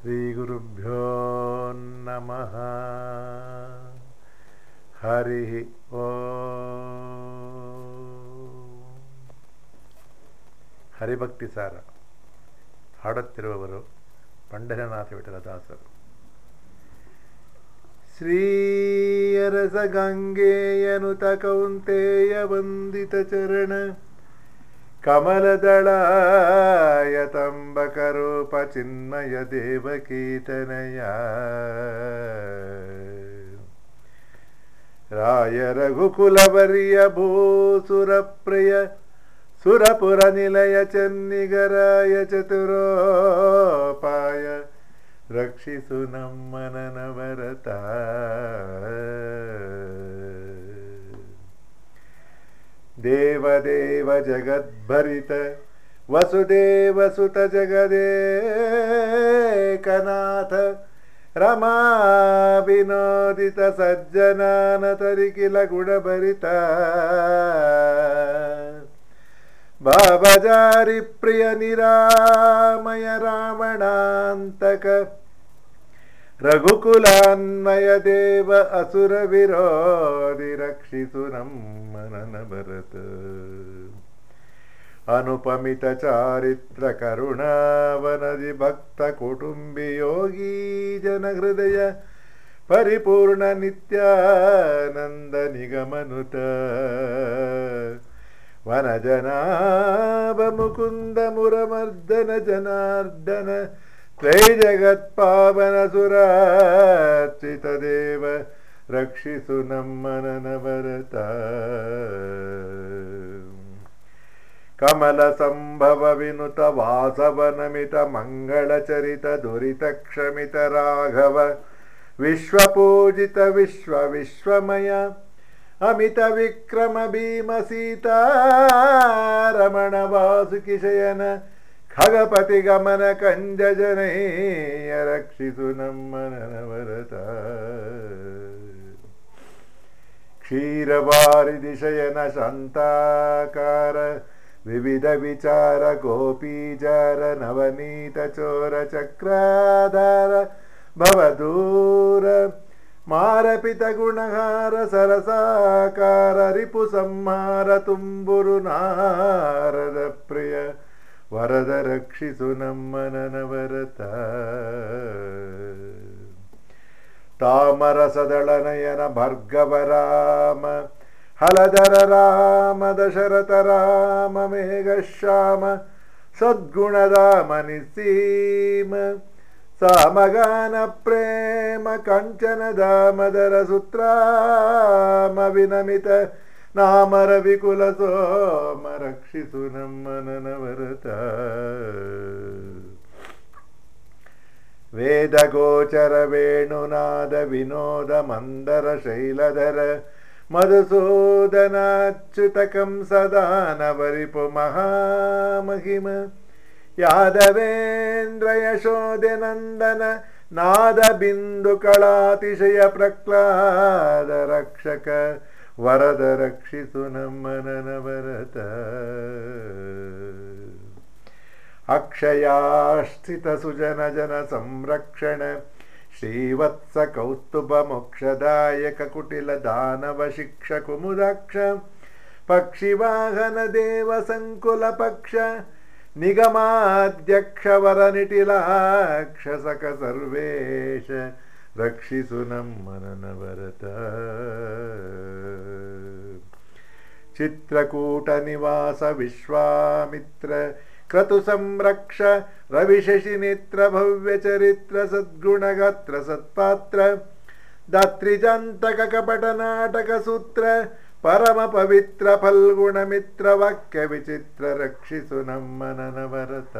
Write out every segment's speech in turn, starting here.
ಶ್ರೀಗುರುಭ್ಯೋ ನಮಃ ಹರಿ ಓ ಹರಿಭಕ್ತಿ ಸಾರ ಹಾಡುತ್ತಿರುವವರು ಪಂಡರನಾಥ ವಿಠಲದಾಸರು ಶ್ರೀಯರಸ ಗಂಗೆಯನುತ ಕೌಂತೆಯ ವಂದಿತ ಚರಣ ಕಮಲದಳಾಯ ತಂಬಕರೂಪ ಚಿನ್ಮಯ ದೇವಕೀತನಯ ರಾಯ ರಘುಕುಲವರಿಯ ಭೂಸುರಪ್ರಿಯ ಸುರಪುರ ನಿಲಯ ಚನ್ನಿಗರಾಯ ಚತುರೋಪಾಯ ರಕ್ಷಿಸು ನಮ್ಮನನವರತ ದೇವದೇವ ಜಗದ್ಭರಿತ ವಸುದೇವ ಸುತ ಜಗದೇಕನಾಥ ರಮಾ ವಿನೋದಿತ ಸಜ್ಜನಾನ ತರಿಕಿಲ ಗುಣಭರಿತ ಬಾಬಜಾರಿ ಪ್ರಿಯ ನಿರಾಮಯ ರಾವಣಾಂತಕ ರಘುಕುಲಾನ್ವಯ ದೇವ ಅಸುರ ವಿರೋಧಿ ರಕ್ಷಿಸು ನಮ್ಮನನ ಭರತ ಅನುಪಮಿತ ಚಾರಿತ್ರ ಕರುಣಾವನದಿ ಭಕ್ತ ಕುಟುಂಬಿ ಯೋಗಿ ಜನ ಹೃದಯ ಪರಿಪೂರ್ಣ ನಿತ್ಯಾನಂದ ನಿಗಮನುತ ವನಜನಾಭ ಮುಕುಂದ ಮುರಮರ್ದನ ಜನಾರ್ದನ ತ್ರೈ ಜಗತ್ಪಾವನ ಸುರಾರ್ಚಿತ ದೇವ ರಕ್ಷಿಸು ನಮ್ಮನನ ಭರತ ಕಮಲ ಸಂಭವ ವಿನುತ ವಾಸವನಮಿತ ಮಂಗಳ ಚರಿತ ದುರಿತ ಕ್ಷಮಿತ ರಾಘವ ವಿಶ್ವಪೂಜಿತ ವಿಶ್ವ ವಿಶ್ವಮಯ ಅಮಿತ ವಿಕ್ರಮ ಭೀಮ ಸೀತಾರಮಣ ವಾಸುಕಿ ಶಯನ ಖಗಪತಿ ಗಮನ ಕಂಜ ಜನೇಯ ರಕ್ಷಿಸು ನಮ್ಮನನ ಭರತ ಕ್ಷೀರವಾರಿಧಿ ಶಯನ ಶಾಂತಾಕಾರ ವಿವಿಧ ವಿಚಾರ ಗೋಪೀಚಾರ ನವನೀತ ಚೋರ ಚಕ್ರಾಧಾರ ಭವದೂರ ಮಾರಪಿತ ಗುಣಹಾರ ಸರಸಾಕಾರ ರಿಪು ಸಂಹಾರ ತುಂಬುರು ನಾರದ ಪ್ರಿಯ ವರದ ರಕ್ಷಿಸು ನಮ್ಮನನ ಭರತ ತಾಮರಸದಳನಯನ ಭರ್ಗವರಾಮ ಹಲಧರ ರಾಮ ದಶರಥ ರಾಮ ಮೇಘಶ್ಯಾಮ ಸದ್ಗುಣಧಾಮ ನಿಸೀಮ ಸಾಮಗಾನ ಪ್ರೇಮ ಕಂಚನ ದಾಮದರ ಸುತ್ರಾಮ ವಿನಮಿತ ನಾಮರ ವಿಕುಲ ಸೋಮ ರಕ್ಷಿಸು ನಮ್ಮನನ ಭರತ ವೇದ ಗೋಚರ ವೇಣುನಾದ ವಿನೋದ ಮಂದರ ಶೈಲಧರ ಮಧುಸೂದನಾಚ್ಯುತ ಕಂಸದಾನವರಿಪು ಮಹಾಮಹಿಮ ಯಾದವೇಂದ್ರ ಯಶೋದೆ ನಂದನ ನಾದ ಬಿಂದು ಕಳಾತಿಶಯ ಪ್ರಹ್ಲಾದ ರಕ್ಷಕ ವರದ ರಕ್ಷಿಸು ನಮ್ಮನನ ಭರತ ಅಕ್ಷಯಾಶ್ಚಿತ ಸುಜನ ಜನ ಸಂರಕ್ಷಣ ಶ್ರೀವತ್ಸ ಕೌಸ್ತುಭ ಮೋಕ್ಷದಾಯಕ ಕುಟಿಲ ದಾನವ ಶಿಕ್ಷ ಕುಮುದಾಕ್ಷ ಪಕ್ಷಿವಾಹನ ದೇವ ಸಂಕುಲ ಪಕ್ಷ ನಿಗಮಾಧ್ಯಕ್ಷ ವರ ನಿಟಿಲಾಕ್ಷ ಸಕ ಸರ್ವೇಶ ರಕ್ಷಿಸು ನಮ್ಮನನ ಭರತ ಚಿತ್ರಕೂಟ ನಿವಾಸ ವಿಶ್ವಾಮಿತ್ರ ಕ್ರತು ಸಂರಕ್ಷ ರವಿಶಶಿ ನೇತ್ರ ಭವ್ಯ ಚರಿತ್ರ ಸದ್ಗುಣಗಾತ್ರ ಸತ್ಪಾತ್ರ ದಾತ್ರಿಜಾಂತಕ ಕಪಟ ನಾಟಕ ಸೂತ್ರ ಪರಮ ಪವಿತ್ರ ಫಲ್ಗುಣ ಮಿತ್ರ ವಾಕ್ಯ ವಿಚಿತ್ರ ರಕ್ಷಿಸು ನಮ್ಮನನ ಭರತ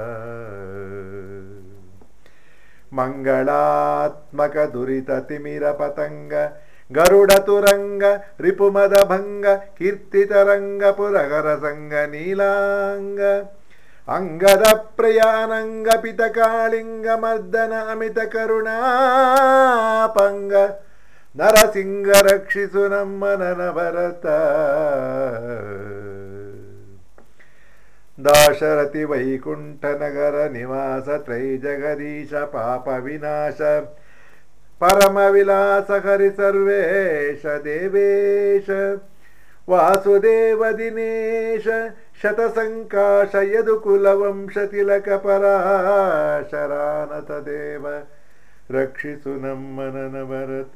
ಮಂಗಳಾತ್ಮಕ ದುರಿತ ತಿಮಿರ ಪತಂಗ ಗರುಡ ತುರಂಗ ರಿಪುಮದ ಭಂಗ ಕೀರ್ತಿತರಂಗ ಪುರಗರ ಸಂಗ ನೀಲಾಂಗ ಅಂಗದ ಪ್ರಿಯಾನಂಗ ಪಿತ ಕಾಳಿಂಗ ಮರ್ದನ ಅಮಿತ ಕರುಣಾಪಂಗ ನರಸಿಂಗ ರಕ್ಷಿಸು ನಮ್ಮ ನನ ಭರತ ದಾಶರಥಿ ವೈಕುಂಠ ನಗರ ನಿವಾಸ ತ್ರೈ ಜಗದೀಶ ಪಾಪ ವಿನಾಶ ಪರಮ ವಿಲಾಸ ಹರಿ ಸರ್ವೇಶ ದೇವೇಶ ವಾಸುದೇವ ದಿನೇಶ ಶತಸಂಕಾಶ ಯದುಕುಲವಂಶ ತಿಲಕ ಪರಾಶರಾನತ ದೇವ ರಕ್ಷಿಸು ನಮ್ಮನನ ಭರತ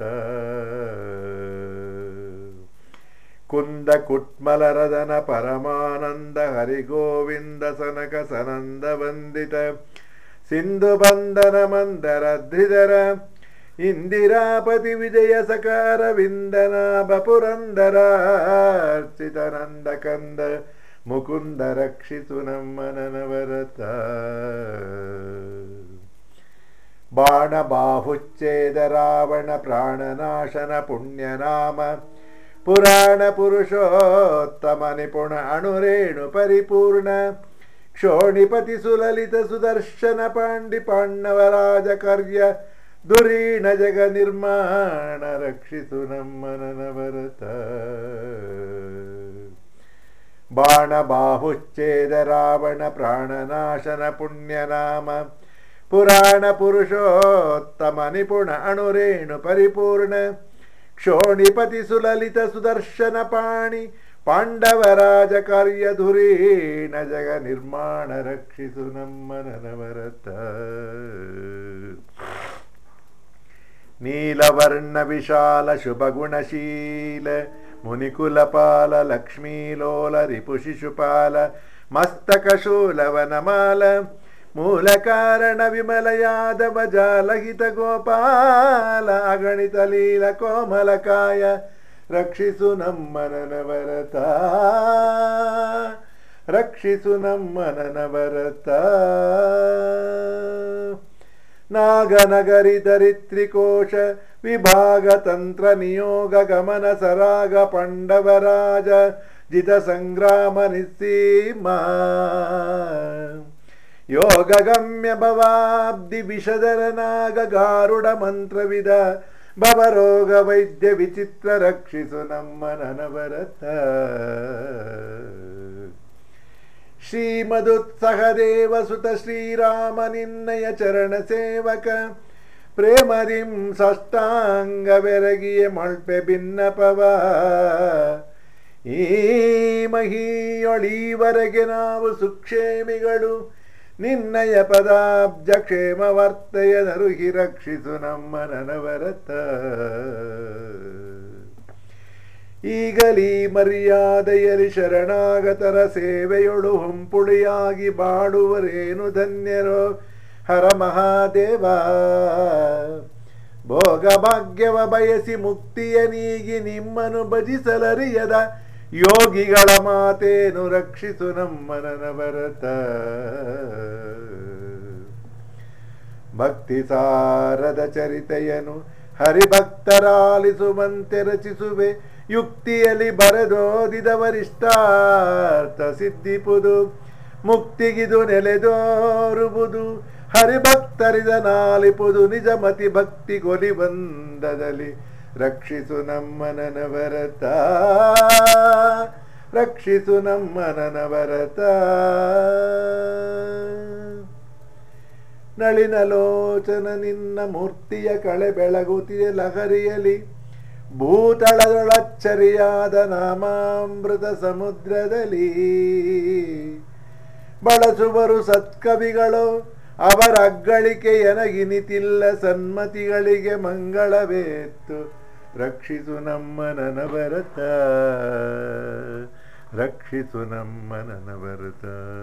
ಕುಂದ ಕುಟ್ಮಲರದನ ಪರಮಾನಂದ ಹರಿಗೋವಿಂದ ಸನಕ ಸನಂದ ವಂದಿತ ಸಿಂಧು ಬಂಧನ ಮಂದರ ಧ್ರಿಧರ ಇಂದಿರಾಪತಿ ವಿಜಯ ಸಕಾರ ವಿಂದನಾಭ ಪುರಂದರ ಅರ್ಚಿತ ನಂದ ಕಂದ ಮುಕುಂದ ರಕ್ಷಿಸು ನಮ್ಮನನ ಭರತ ಬಾಣ ಬಾಹುಚ್ಛೇದ ರಾವಣ ಪ್ರಾಣನಾಶನ ಪುಣ್ಯನಾಮ ಪುರಾಣ ಪುರುಷೋತ್ತಮ ನಿಪುಣ ಅಣುರೇಣು ಪರಿಪೂರ್ಣ ಕ್ಷೋಣಿಪತಿ ಸುಲಲಿತ ಸುದರ್ಶನ ಪಾಂಡಿ ಪಾಂಡವರಾಜ ಕಾರ್ಯ ದುರೀಣ ಜಗ ನಿರ್ಮಾಣ ರಕ್ಷಿಸು ನಮ್ಮನನ ಭರತ ಬಾಣ ಬಾಹುಚ್ಛೇದ ರಾವಣ ಪ್ರಾಣನಾಶನ ಪುಣ್ಯನಾಮ ಪುರಾಣ ಪುರುಷೋತ್ತಮ ನಿಪುಣ ಅಣುರೇಣು ಪರಿಪೂರ್ಣ ಕ್ಷೋಣಿಪತಿ ಸುಲಲಿತ ಸುದರ್ಶನ ಪಾಣಿ ಪಾಂಡವರಾಜ ಕಾರ್ಯ ಧುರೀಣ ಜಗ ನಿರ್ಮಾಣ ರಕ್ಷಿಸು ನಮ್ಮನನ ಭರತ ನೀಲವರ್ಣ ವಿಶಾಲ ಶುಭ ಗುಣಶೀಲ ಮುನಿಕುಲಪಾಲ ಲಕ್ಷ್ಮೀಲೋಲ ರಿಪು ಶಿಶುಪಾಲ ಮಸ್ತಕ ಶೂಲವನಮಾಲ ಮೂಲ ಕಾರಣ ವಿಮಲ ಯಾದವ ಜಾಲಹಿತ ಗೋಪಾಲ ಅಗಣಿತ ಲೀಲ ಕೋಮಲಕಾಯ ರಕ್ಷಿಸು ನಮ್ಮನನ ಭರತ ರಕ್ಷಿಸು ನಮ್ಮನನ ಭರತ ನಾಗನಗರಿ ದರಿತ್ರಿಕೋಶ ವಿಭಾಗ ತಂತ್ರ ನಿಯೋಗ ಗಮನ ಸರಾಗ ಪಂಡವರಾಜ ಜಿತ ಸಂಗ್ರಾಮ ನಿಸ್ಸೀಮ ಯೋಗ ಗಮ್ಯ ಭವಾಬ್ದಿ ವಿಷದರ ನಾಗ ಗಾರುಡ ಮಂತ್ರವಿದ ಭವರೋಗ ವೈದ್ಯ ವಿಚಿತ್ರ ರಕ್ಷಿಸು ನಮ್ಮ ನನಭರತ ಶ್ರೀಮದುತ್ಸಹ ದೇವಸುತ ಶ್ರೀರಾಮ ನಿನ್ನಯ ಚರಣ ಸೇವಕ ಪ್ರೇಮರಿಂ ಸಷ್ಟಾಂಗ ಬೆರಗಿಯ ಮೊಳ್ಪೆ ಭಿನ್ನಪವ ಈ ಮಹಿಯೊಳೀವರೆಗೆ ನಾವು ಸುಕ್ಷೇಮಿಗಳು ನಿನ್ನಯ ಪದಾಬ್ಜ ಕ್ಷೇಮ ವರ್ತಯ ನರುಹಿ ರಕ್ಷಿಸು ನಮ್ಮ ನನವರತ ಈಗಲೀ ಮರ್ಯಾದೆಯಲಿ ಶರಣಾಗತರ ಸೇವೆಯೊಳು ಹೊಂಪುಳಿಯಾಗಿ ಬಾಡುವರೇನು ಧನ್ಯರೋ ಹರ ಮಹಾದೇವ ಭೋಗ ಭಾಗ್ಯವ ಬಯಸಿ ಮುಕ್ತಿಯ ನೀಗಿ ನಿಮ್ಮನು ಭಜಿಸಲರಿಯದ ಯೋಗಿಗಳ ಮಾತೇನು ರಕ್ಷಿಸು ನಮ್ಮನನ ಭರತ ಭಕ್ತಿ ಸಾರದ ಚರಿತೆಯನು ಹರಿಭಕ್ತರಾಲಿಸುವಂತೆ ರಚಿಸುವೆ ಯುಕ್ತಿಯಲ್ಲಿ ಬರೆದೋದಿದವರಿಷ್ಟಾರ್ಥ ಸಿದ್ಧಿಪುದು ಮುಕ್ತಿಗಿದು ನೆಲೆದೋರುವುದು ಹರಿಭಕ್ತರಿದ ನಾಲಿಪುದು ನಿಜ ಮತಿ ಭಕ್ತಿ ಗೊಲಿ ಬಂದದಲ್ಲಿ ರಕ್ಷಿಸು ನಮ್ಮನನ ಭರತ ರಕ್ಷಿಸು ನಮ್ಮನನ ಭರತ ನಳಿನಲೋಚನ ನಿನ್ನ ಮೂರ್ತಿಯ ಕಳೆ ಬೆಳಗುತ್ತಿದೆ ಲಹರಿಯಲಿ ಭೂತಳದೊಳಚ್ಚರಿಯಾದ ನಾಮಾಮೃತ ಸಮುದ್ರದಲ್ಲಿ ಬಳಸುವರು ಸತ್ಕವಿಗಳು ಅವರ ಅಗ್ಗಳಿಕೆ ಎನಗಿನಿತಿಲ್ಲ ಸನ್ಮತಿಗಳಿಗೆ ಮಂಗಳವೇತ್ತು ರಕ್ಷಿಸು ನಮ್ಮ ನನಭರತ ರಕ್ಷಿಸು ನಮ್ಮ ನನಭರತ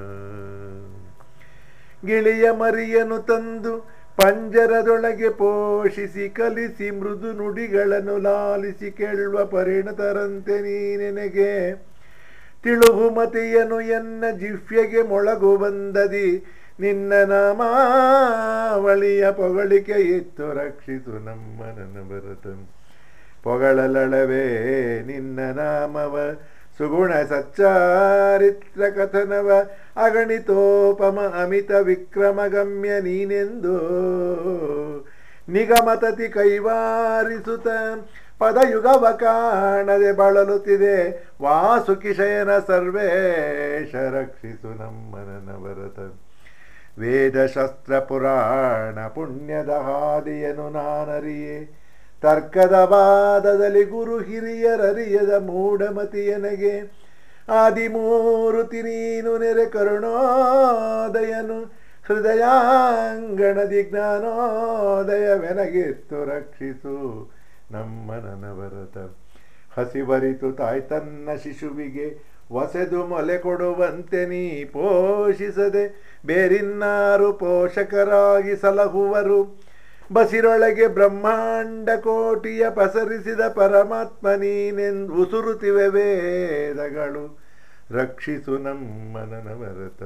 ಗಿಳಿಯ ಮರಿಯನು ತಂದು ಪಂಜರದೊಳಗೆ ಪೋಷಿಸಿ ಕಲಿಸಿ ಮೃದು ನುಡಿಗಳನ್ನು ಲಾಲಿಸಿ ಕೇಳುವ ಪರಿಣತರಂತೆ ನೀನೆನಗೆ ತಿಳುಹು ಮತಿಯನು ಎನ್ನ ಜಿಹ್ವೆಗೆ ಮೊಳಗು ಬಂದದಿ ನಿನ್ನ ನಾಮಾವಳಿಯ ಪೊಗಳಿಕೆ ಇತ್ತು ರಕ್ಷಿಸು ನಮ್ಮ ನನ್ನ ಭರತ ಪೊಗಳಲಳವೇ ನಿನ್ನ ನಾಮವ ಸುಗುಣ ಸಚ್ಚಾರಿತ್ರ ಕಥನವ ಅಗಣಿತೋಪಮ ಅಮಿತ ವಿಕ್ರಮ ಗಮ್ಯ ನೀನೆಂದು ನಿಗಮತತಿ ಕೈವಾರಿಸುತ್ತ ಪದಯುಗವ ಕಾಣದೆ ಬಳಲುತ್ತಿದೆ ವಾಸುಕಿಶಯನ ಸರ್ವೇಶ ರಕ್ಷಿಸು ನಮ್ಮನನ ಭರತ ವೇದ ಶಸ್ತ್ರ ಪುರಾಣ ಪುಣ್ಯದ ಹಾದಿಯನು ನಾನರಿಯೇ ತರ್ಕದ ವಾದದಲ್ಲಿ ಗುರು ಹಿರಿಯರರಿಯದ ಮೂಢಮತಿಯನಗೆ ಆದಿಮೂರುತಿ ನೀನು ನೆರೆ ಕರುಣೋದಯನು ಹೃದಯಾಂಗಣದಿ ಜ್ಞಾನೋದಯವೆನಗಿತ್ತು ರಕ್ಷಿಸು ನಮ್ಮ ನನವರತ ಹಸಿವರಿತು ತಾಯ್ ತನ್ನ ಶಿಶುವಿಗೆ ಒಸೆದು ಮೊಲೆ ಕೊಡುವಂತೆ ನೀ ಪೋಷಿಸದೆ ಬೇರಿನ್ನಾರು ಪೋಷಕರಾಗಿ ಸಲಹುವರು ಬಸಿರೊಳಗೆ ಬ್ರಹ್ಮಾಂಡ ಕೋಟಿಯ ಪಸರಿಸಿದ ಪರಮಾತ್ಮ ನೀನೆಂದು ಉಸುರುತ್ತಿವೆ ವೇದಗಳು ರಕ್ಷಿಸು ನಮ್ಮ ನನವರತ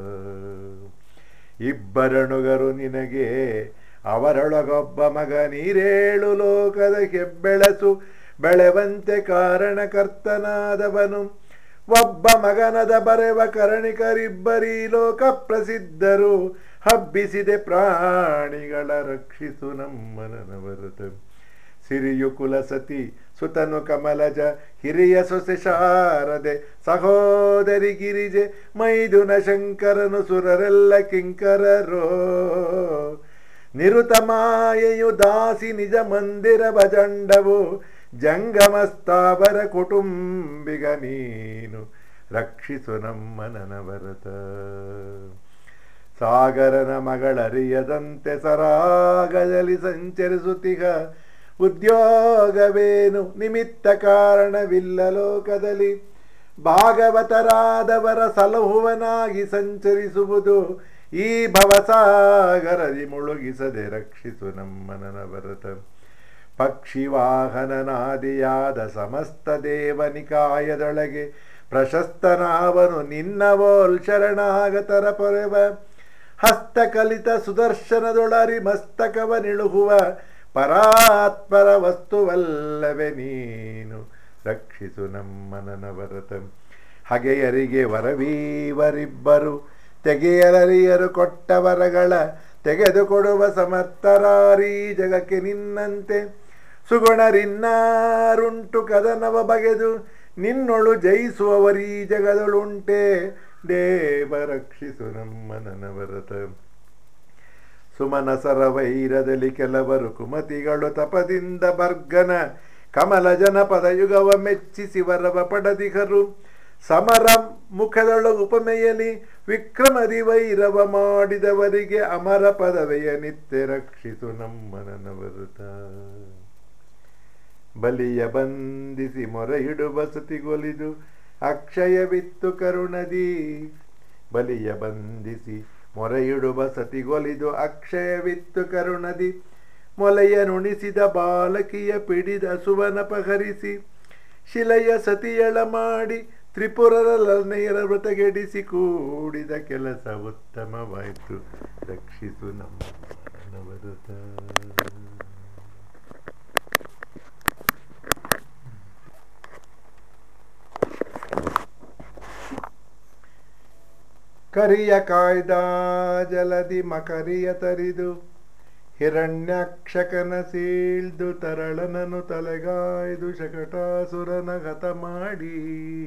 ಇಬ್ಬರನುಗರು ನಿನಗೆ ಅವರೊಳಗೊಬ್ಬ ಮಗ ನೀರೇಳು ಲೋಕದ ಹೆಬ್ಬೆಳಸು ಬೆಳೆವಂತೆ ಕಾರಣಕರ್ತನಾದವನು ಒಬ್ಬ ಮಗನದ ಬರೆವ ಕರಣಿಕರಿಬ್ಬರಿ ಲೋಕ ಪ್ರಸಿದ್ಧರು ಹಬ್ಬಿಸಿದೆ ಪ್ರಾಣಿಗಳ ರಕ್ಷಿಸು ನಮ್ಮನವರತ ಸಿರಿಯು ಕುಲಸತಿ ಸುತನು ಕಮಲಜ ಹಿರಿಯ ಸೊಸೆ ಶಾರದೆ ಸಹೋದರಿ ಗಿರಿಜೆ ಮೈದುನ ಶಂಕರನು ಸುರರೆಲ್ಲ ಕಿಂಕರರೋ ನಿರುತ ಮಾಯೆಯು ದಾಸಿ ನಿಜ ಮಂದಿರ ಭಜಂಡವು ಜಂಗಮಸ್ತಾವರ ಕುಟುಂಬಿಗ ನೀನು ರಕ್ಷಿಸು ನಮ್ಮ ನನವರತ ಸಾಗರನ ಮಗಳರಿಯದಂತೆ ಸರಾಗದಲ್ಲಿ ಸಂಚರಿಸುತ್ತಿಗ ಉದ್ಯೋಗವೇನು ನಿಮಿತ್ತ ಕಾರಣವಿಲ್ಲ ಲೋಕದಲ್ಲಿ ಭಾಗವತರಾದವರ ಸಲಹುವನಾಗಿ ಸಂಚರಿಸುವುದು ಈ ಭವಸಾಗರದಿ ಮುಳುಗಿಸದೆ ರಕ್ಷಿಸು ನಮ್ಮ ನನವರತ ಪಕ್ಷಿ ವಾಹನನಾದಿಯಾದ ಸಮಸ್ತ ದೇವನಿಕಾಯದೊಳಗೆ ಪ್ರಶಸ್ತನಾವನು ನಿನ್ನವೋಲ್ ಶರಣಾಗತರ ಪೊರೆವ ಹಸ್ತಕಲಿತ ಸುದರ್ಶನದೊಳರಿ ಮಸ್ತಕವ ನಿಳುಹುವ ಪರಾತ್ಪರ ವಸ್ತುವಲ್ಲವೇ ನೀನು ರಕ್ಷಿಸು ನಮ್ಮ ನನವರತ ಹಗೆಯರಿಗೆ ವರವೀವರಿಬ್ಬರು ತೆಗೆಯಲರಿಯರು ಕೊಟ್ಟ ವರಗಳ ತೆಗೆದುಕೊಡುವ ಸಮರ್ಥರಾರೀ ಜಗಕ್ಕೆ ನಿನ್ನಂತೆ ಸುಗುಣರಿನ್ನಾರುಂಟು ಕದನವ ಬಗೆದು ನಿನ್ನೊಳು ಜಯಿಸುವವರೀ ಜಗದೊಳುಂಟೆ ದೇವ ರಕ್ಷಿಸು ನಮ್ಮ ನನವರತ ಸುಮನಸರ ವೈರದಲ್ಲಿ ಕೆಲವರು ಕುಮತಿಗಳು ತಪದಿಂದ ಬರ್ಗನ ಕಮಲ ಜನಪದ ಯುಗವ ಮೆಚ್ಚಿಸಿ ವರವ ಪಡದಿಗರು ಸಮರ ಮುಖದೊಳ ಉಪಮೆಯಲಿ ವಿಕ್ರಮದಿ ವೈರವ ಮಾಡಿದವರಿಗೆ ಅಮರ ಪದವೆಯ ನಿತ್ಯ ರಕ್ಷಿಸು ನಮ್ಮ ನನವರುತ ಬಲಿಯ ಬಂಧಿಸಿ ಮೊರೆಯಿಡು ಬಸತಿಗೊಲಿದು ಅಕ್ಷಯವಿತ್ತು ಕರುಣದಿ ಬಲಿಯ ಬಂಧಿಸಿ ಮೊರೆಯಿಡು ಬಸತಿಗೊಲಿದು ಅಕ್ಷಯವಿತ್ತು ಕರುಣದಿ ಮೊಲೆಯ ನುಣಿಸಿದ ಬಾಲಕಿಯ ಪಿಡಿದ ಸುವನ ಪಹರಿಸಿ ಶಿಲೆಯ ಸತಿಯಳ ಮಾಡಿ ತ್ರಿಪುರರ ನೇರ ವ್ರತಗೆಡಿಸಿ ಕೂಡಿದ ಕೆಲಸ ಉತ್ತಮವಾಯಿತು ರಕ್ಷಿಸು ನಮ್ಮ ನವರತ ಕರಿಯ ಕಾಯ್ದ ಜಲದಿ ಮಕರಿಯ ತರಿದು ಹಿರಣ್ಯಾಕ್ಷಕನ ಸೀಳ್ದು ತರಳನನು ತಲೆಗಾಯ್ದು ಶಕಟಾಸುರನ ಹತ ಮಾಡಿ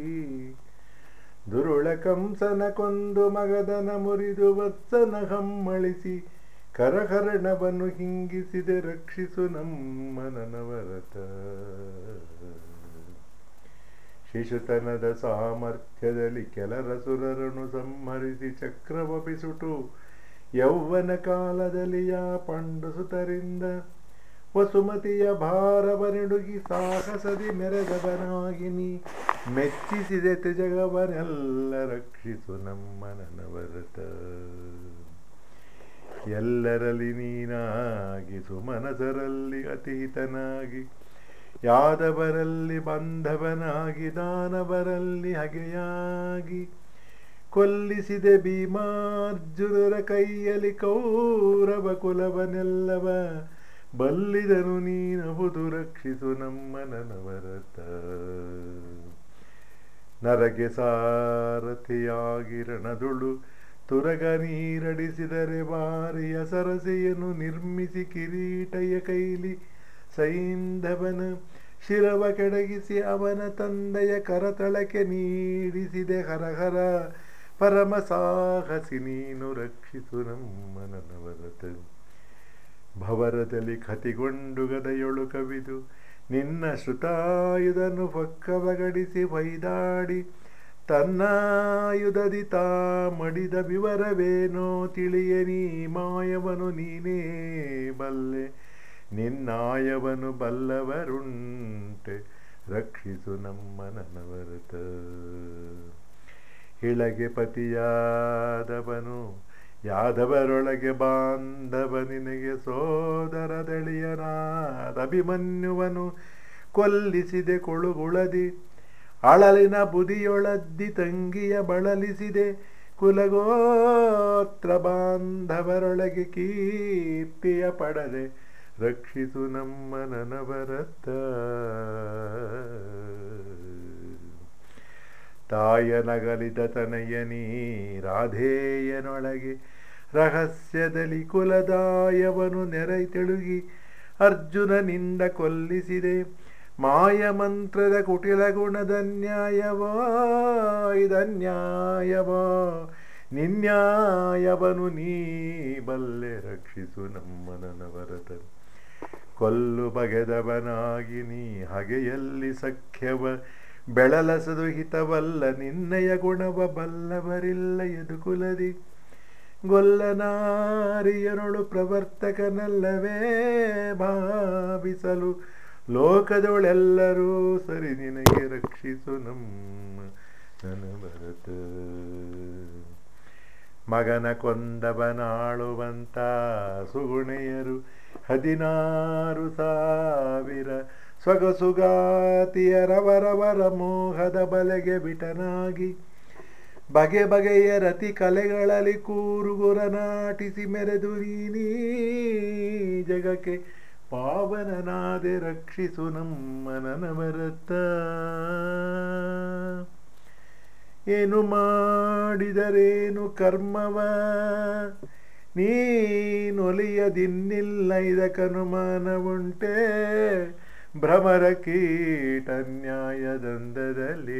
ದುರುಳ ಕಂಸನ ಕೊಂದು ಮಗದನ ಮುರಿದು ವತ್ಸನ ಹಮ್ಮಳಿಸಿ ಕರಹರಣವನ್ನು ಹಿಂಗಿಸಿದೆ ರಕ್ಷಿಸು ನಮ್ಮ ನನವರತ ಶಿಶುತನದ ಸಾಮರ್ಥ್ಯದಲ್ಲಿ ಕೆಲರ ಸುರರನು ಸಂಹರಿಸಿ ಚಕ್ರವಪಿಸುಟು ಯೌವನ ಕಾಲದಲ್ಲಿ ಯಾ ಪಂಡುಸುತರಿಂದ ವಸುಮತಿಯ ಭಾರವನಿಡುಗಿ ಸಾಹಸದಿ ಮೆರೆದವನಾಗಿ ನೀ ಮೆಚ್ಚಿಸಿದೆ ಜಗವನೆಲ್ಲ ರಕ್ಷಿಸು ನಮ್ಮ ನನವರತ ಎಲ್ಲರಲ್ಲಿ ನೀನಾಗಿ ಸುಮನಸರಲ್ಲಿ ಅತೀತನಾಗಿ ಯಾದವರಲ್ಲಿ ಬಾಂಧವನಾಗಿ ದಾನವರಲ್ಲಿ ಹಗೆಯಾಗಿ ಕೊಲ್ಲಿಸಿದೆ ಭೀಮಾರ್ಜುನರ ಕೈಯಲ್ಲಿ ಕೌರವ ಕುಲವನೆಲ್ಲವ ಬಲ್ಲಿದನು ನೀನಹುದು ರಕ್ಷಿಸು ನಮ್ಮ ನನವರತ ನರಗೆ ಸಾರಥಿಯಾಗಿ ರಣದುಳು ತುರಗ ನೀರಡಿಸಿದರೆ ಬಾರಿಯ ಸರಸೆಯನ್ನು ನಿರ್ಮಿಸಿ ಕಿರೀಟಯ ಕೈಲಿ ಸೈಂಧವನ ಶಿರವ ಕೆಡಗಿಸಿ ಅವನ ತಂದೆಯ ಕರತಳಕ್ಕೆ ನೀಡಿಸಿದೆ ಹರಹರ ಪರಮ ಸಾಹಸಿ ನೀನು ರಕ್ಷಿಸು ನಮ್ಮ ನನವರತ ಭವರದಲ್ಲಿ ಕತಿಗೊಂಡು ಗದೆಯೊಳು ಕವಿದು ನಿನ್ನ ಶ್ರುತಾಯುಧನು ಪಕ್ಕವಗಡಿಸಿ ಬೈದಾಡಿ ತನ್ನಾಯುಧದಿ ತಾ ಮಡಿದ ವಿವರವೇನೋ ತಿಳಿಯ ನೀ ಮಾಯವನು ನೀನೇ ಬಲ್ಲೆ ನಿನ್ನಾಯವನು ಬಲ್ಲವರುಂಟೆ ರಕ್ಷಿಸು ನಮ್ಮ ನನವರತ ಇಳಗೆ ಪತಿಯಾದವನು ಯಾದವರೊಳಗೆ ಬಾಂಧವ ನಿನಗೆ ಸೋದರದಳಿಯನಾದ ಅಭಿಮನ್ಯುವನು ಕೊಲ್ಲಿಸಿದೆ ಕೊಳುಗುಳದಿ ಅಳಲಿನ ಬುದಿಯೊಳದ್ದಿ ತಂಗಿಯ ಬಳಲಿಸಿದೆ ಕುಲಗೋತ್ರ ಬಾಂಧವರೊಳಗೆ ಕೀರ್ತಿಯ ಪಡದೆ ರಕ್ಷಿಸು ನಮ್ಮ ನನವರತ್ತ ತಾಯನಗಲಿದ ತನಯನೀ ರಾಧೇಯನೊಳಗೆ ರಹಸ್ಯದಲ್ಲಿ ಕುಲದಾಯವನು ನೆರೆ ತೆಳುಗಿ ಅರ್ಜುನನಿಂದ ಕೊಲ್ಲಿಸಿದೆ ಮಾಯಮಂತ್ರದ ಕುಟಿಲ ಗುಣದ ನ್ಯಾಯವೋ ಇದನ್ಯಾಯವೋ ನಿನ್ಯಾಯವನು ನೀ ಬಲ್ಲೆ ರಕ್ಷಿಸು ನಮ್ಮ ನನವರತ ಕೊಲ್ಲು ಬಗೆದವನಾಗಿ ನೀ ಹಗೆಯಲ್ಲಿ ಸಖ್ಯವ ಬೆಳಲಸದು ಹಿತವಲ್ಲ ನಿನ್ನಯ ಗುಣವ ಬಲ್ಲವರಿಲ್ಲ ಎದುಕುಲದಿ ಗೊಲ್ಲನಾರಿಯನೊಳು ಪ್ರವರ್ತಕನಲ್ಲವೇ ಭಾವಿಸಲು ಲೋಕದೊಳೆಲ್ಲರೂ ಸರಿ ನಿನಗೆ ರಕ್ಷಿಸು ನಮ್ಮ ನನವರತ ಮಗನ ಕೊಂದವನಾಳುವಂತ ಸುಗುಣೆಯರು ಹದಿನಾರು ಸಾವಿರ ಸೊಗಸುಗಾತಿಯರವರವರ ಮೋಹದ ಬಲೆಗೆ ಬಿಟನಾಗಿ ಬಗೆ ಬಗೆಯ ರತಿ ಕಲೆಗಳಲ್ಲಿ ಕೂರುಗುರ ನಾಟಿಸಿ ಮೆರೆದು ನೀನೀ ಜಗಕ್ಕೆ ಪಾವನನಾದೆ ರಕ್ಷಿಸು ನಮ್ಮ ನನವರತ ಏನು ಮಾಡಿದರೇನು ಕರ್ಮವ ನೀನೊಲಿಯದಿನ್ನಿಲ್ಲ ಇದಕ್ಕನುಮಾನವುಂಟೆ ಭ್ರಮರ ಕೀಟನ್ಯಾಯದಂದದಲ್ಲಿ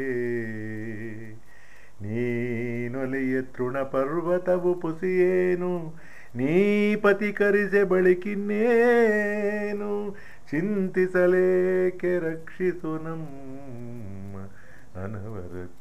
ನೀನೊಲಿಯ ತೃಣ ಪರ್ವತವು ಪುಸಿಯೇನು ನೀ ಪತಿಕರಿಸೆ ಬಳಿಕಿನ್ನೇನು ಚಿಂತಿಸಲೇಕೆ ರಕ್ಷಿಸು ನಮ್ಮ ಅನವರತ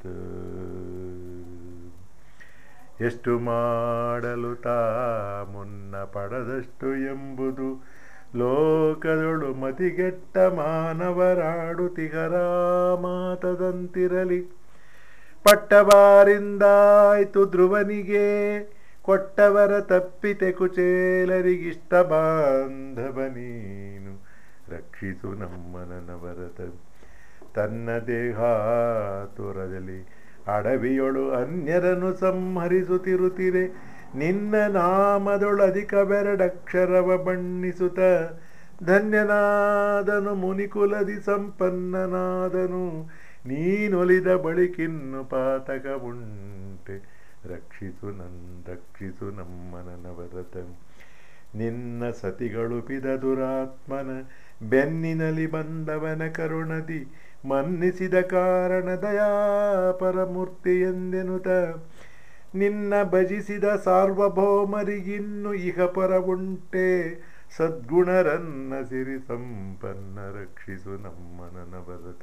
ಎಷ್ಟು ಮಾಡಲು ತಾ ಮುನ್ನ ಪಡದಷ್ಟು ಎಂಬುದು ಲೋಕದೊಳು ಮತಿಗೆಟ್ಟ ಮಾನವರಾಡುತಿಗರ ಮಾತದಂತಿರಲಿ ಪಟ್ಟವಾರಿಂದಾಯ್ತು ಧ್ರುವನಿಗೆ ಕೊಟ್ಟವರ ತಪ್ಪಿತೆ ಕುಚೇಲರಿಗಿಷ್ಟ ಬಾಂಧವ ನೀನು ರಕ್ಷಿಸು ನಮ್ಮ ನನವರತ ತನ್ನ ದೇಹಾತುರದಲ್ಲಿ ಅಡವಿಯೊಳು ಅನ್ಯರನ್ನು ಸಂಹರಿಸುತ್ತಿರುತ್ತಿರೆ ನಿನ್ನ ನಾಮದೊಳು ಅಧಿಕ ಬೆರಡಕ್ಷರವ ಬಣ್ಣಿಸುತ್ತ ಧನ್ಯನಾದನು ಮುನಿಕುಲದಿ ಸಂಪನ್ನನಾದನು ನೀನೊಲಿದ ಬಳಿಕಿನ್ನು ಪಾತಕ ಉಂಟೆ ರಕ್ಷಿಸು ನನ್ ರಕ್ಷಿಸು ನಮ್ಮ ನನವರತ ನಿನ್ನ ಸತಿಗಳು ಪಿದ ದುರಾತ್ಮನ ಬೆನ್ನಿನಲ್ಲಿ ಬಂದವನ ಕರುಣದಿ ಮನ್ನಿಸಿದ ಕಾರಣ ದಯಾಪರಮೂರ್ತಿ ಎಂದೆನುತ ನಿನ್ನ ಭಜಿಸಿದ ಸಾರ್ವಭೌಮರಿಗಿನ್ನು ಇಹ ಪರವುಂಟೆ ಸದ್ಗುಣರನ್ನ ಸಿರಿ ಸಂಪನ್ನ ರಕ್ಷಿಸು ನಮ್ಮ ನನವರತ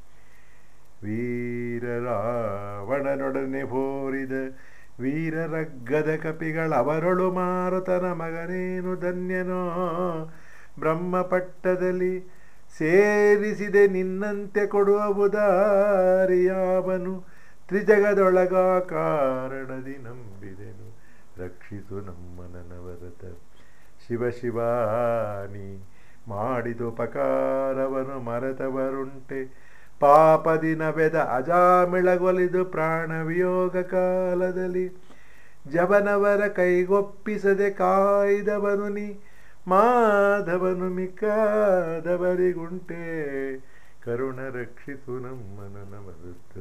ವೀರರಾವಣನೊಡನೆ ಹೋರಿದ ವೀರರಗ್ಗದ ಕಪಿಗಳವರೊಳು ಮಾರುತನ ಮಗನೇನು ಧನ್ಯನೋ ಬ್ರಹ್ಮಪಟ್ಟದಲ್ಲಿ ಸೇರಿಸಿದೆ ನಿನ್ನಂತೆ ಕೊಡುವುದಾರಿಯಾವನು ತ್ರಿಜಗದೊಳಗ ಕಾರಣದಿ ನಂಬಿದೆನು ರಕ್ಷಿಸು ನಮ್ಮ ನನವರತ ಶಿವ ಶಿವಾನಿ ಮಾಡಿದುಪಕಾರವನು ಮರೆತವರುಂಟೆ ಪಾಪದಿ ನವೆದ ಅಜಾಮಿಳಗೊಲಿದು ಪ್ರಾಣ ವಿಯೋಗ ಕಾಲದಲ್ಲಿ ಜವನವರ ಕೈಗೊಪ್ಪಿಸದೆ ಕಾಯ್ದವನು ನೀ ಮಾಧವನು ಮಿಕ್ಕಾದವರಿಗುಂಟೆ ಕರುಣ ರಕ್ಷಿಸು ನಮ್ಮ ನನವರುತ್ತ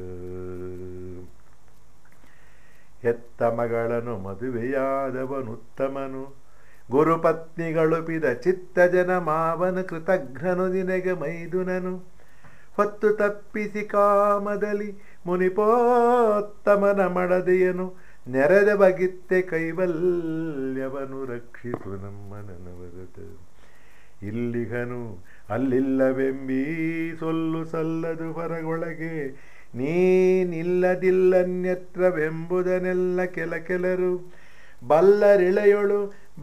ಹೆತ್ತ ಮಗಳನ್ನು ಮದುವೆಯಾದವನುತ್ತಮನು ಗುರುಪತ್ನಿಗಳು ಪಿದ ಚಿತ್ತ ಜನ ಮಾವನ ಕೃತಘ್ನನು ನಿನಗೆ ಮೈದುನನು ಹೊತ್ತು ತಪ್ಪಿಸಿ ಕಾಮದಲ್ಲಿ ಮುನಿಪೋತ್ತಮನ ಮಡದೆಯನು ನೆರೆದ ಬಗಿತ್ತೆ ಕೈವಲ್ಯವನು ರಕ್ಷಿಸು ನಮ್ಮನವರತ ಇಲ್ಲಿಗನು ಅಲ್ಲಿಲ್ಲವೆಂಬೀ ಸೊಲ್ಲು ಸಲ್ಲದು ಹೊರಗೊಳಗೆ ನೀನಿಲ್ಲದಿಲ್ಲನ್ಯತ್ರವೆಂಬುದನ್ನೆಲ್ಲ ಕೆಲ ಕೆಲರು ಬಲ್ಲರಿಳೆಯೊಳು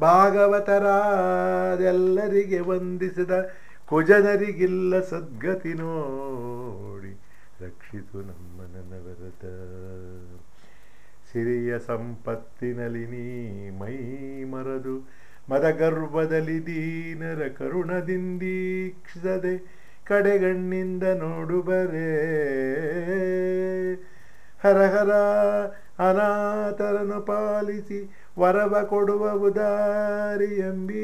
ಭಾಗವತರಾದೆಲ್ಲರಿಗೆ ವಂದಿಸಿದ ಕುಜನರಿಗಿಲ್ಲ ಸದ್ಗತಿ ನೋಡಿ ರಕ್ಷಿಸು ನಮ್ಮ ನನವರತ ಸಿರಿಯ ಸಂಪತ್ತಿನಲ್ಲಿ ನೀ ಮೈ ಮರದು ಮದಗರ್ಭದಲ್ಲಿ ದೀನರ ಕರುಣದಿಂದೀಕ್ಷಿಸದೆ ಕಡೆಗಣ್ಣಿಂದ ನೋಡುಬರೇ ಹರ ಹರ ಅನಾಥರನ್ನು ಪಾಲಿಸಿ ವರವ ಕೊಡುವ ಉದಾರಿ ಎಂಬೀ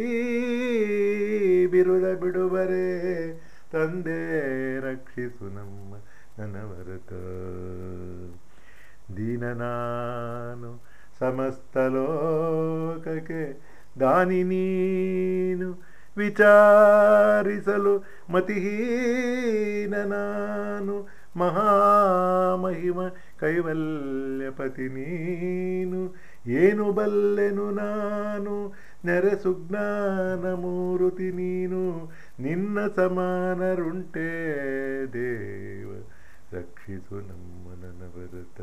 ಬಿರುದ ಬಿಡುವರೇ ತಂದೆ ರಕ್ಷಿಸು ನಮ್ಮ ನನವರತ ದೀನ ನಾನು ಸಮಸ್ತ ಲೋಕಕ್ಕೆ ದಾನಿ ನೀನು ವಿಚಾರಿಸಲು ಮತಿಹೀನ ನಾನು ಮಹಾಮಹಿಮ ಕೈವಲ್ಯಪತಿ ನೀನು ಏನು ಬಲ್ಲೆನು ನಾನು ನೆರೆ ಸುಜ್ಞಾನ ಮೂರುತಿ ನೀನು ನಿನ್ನ ಸಮಾನರುಂಟೇ ದೇವ ರಕ್ಷಿಸು ನಮ್ಮ ನನವರತ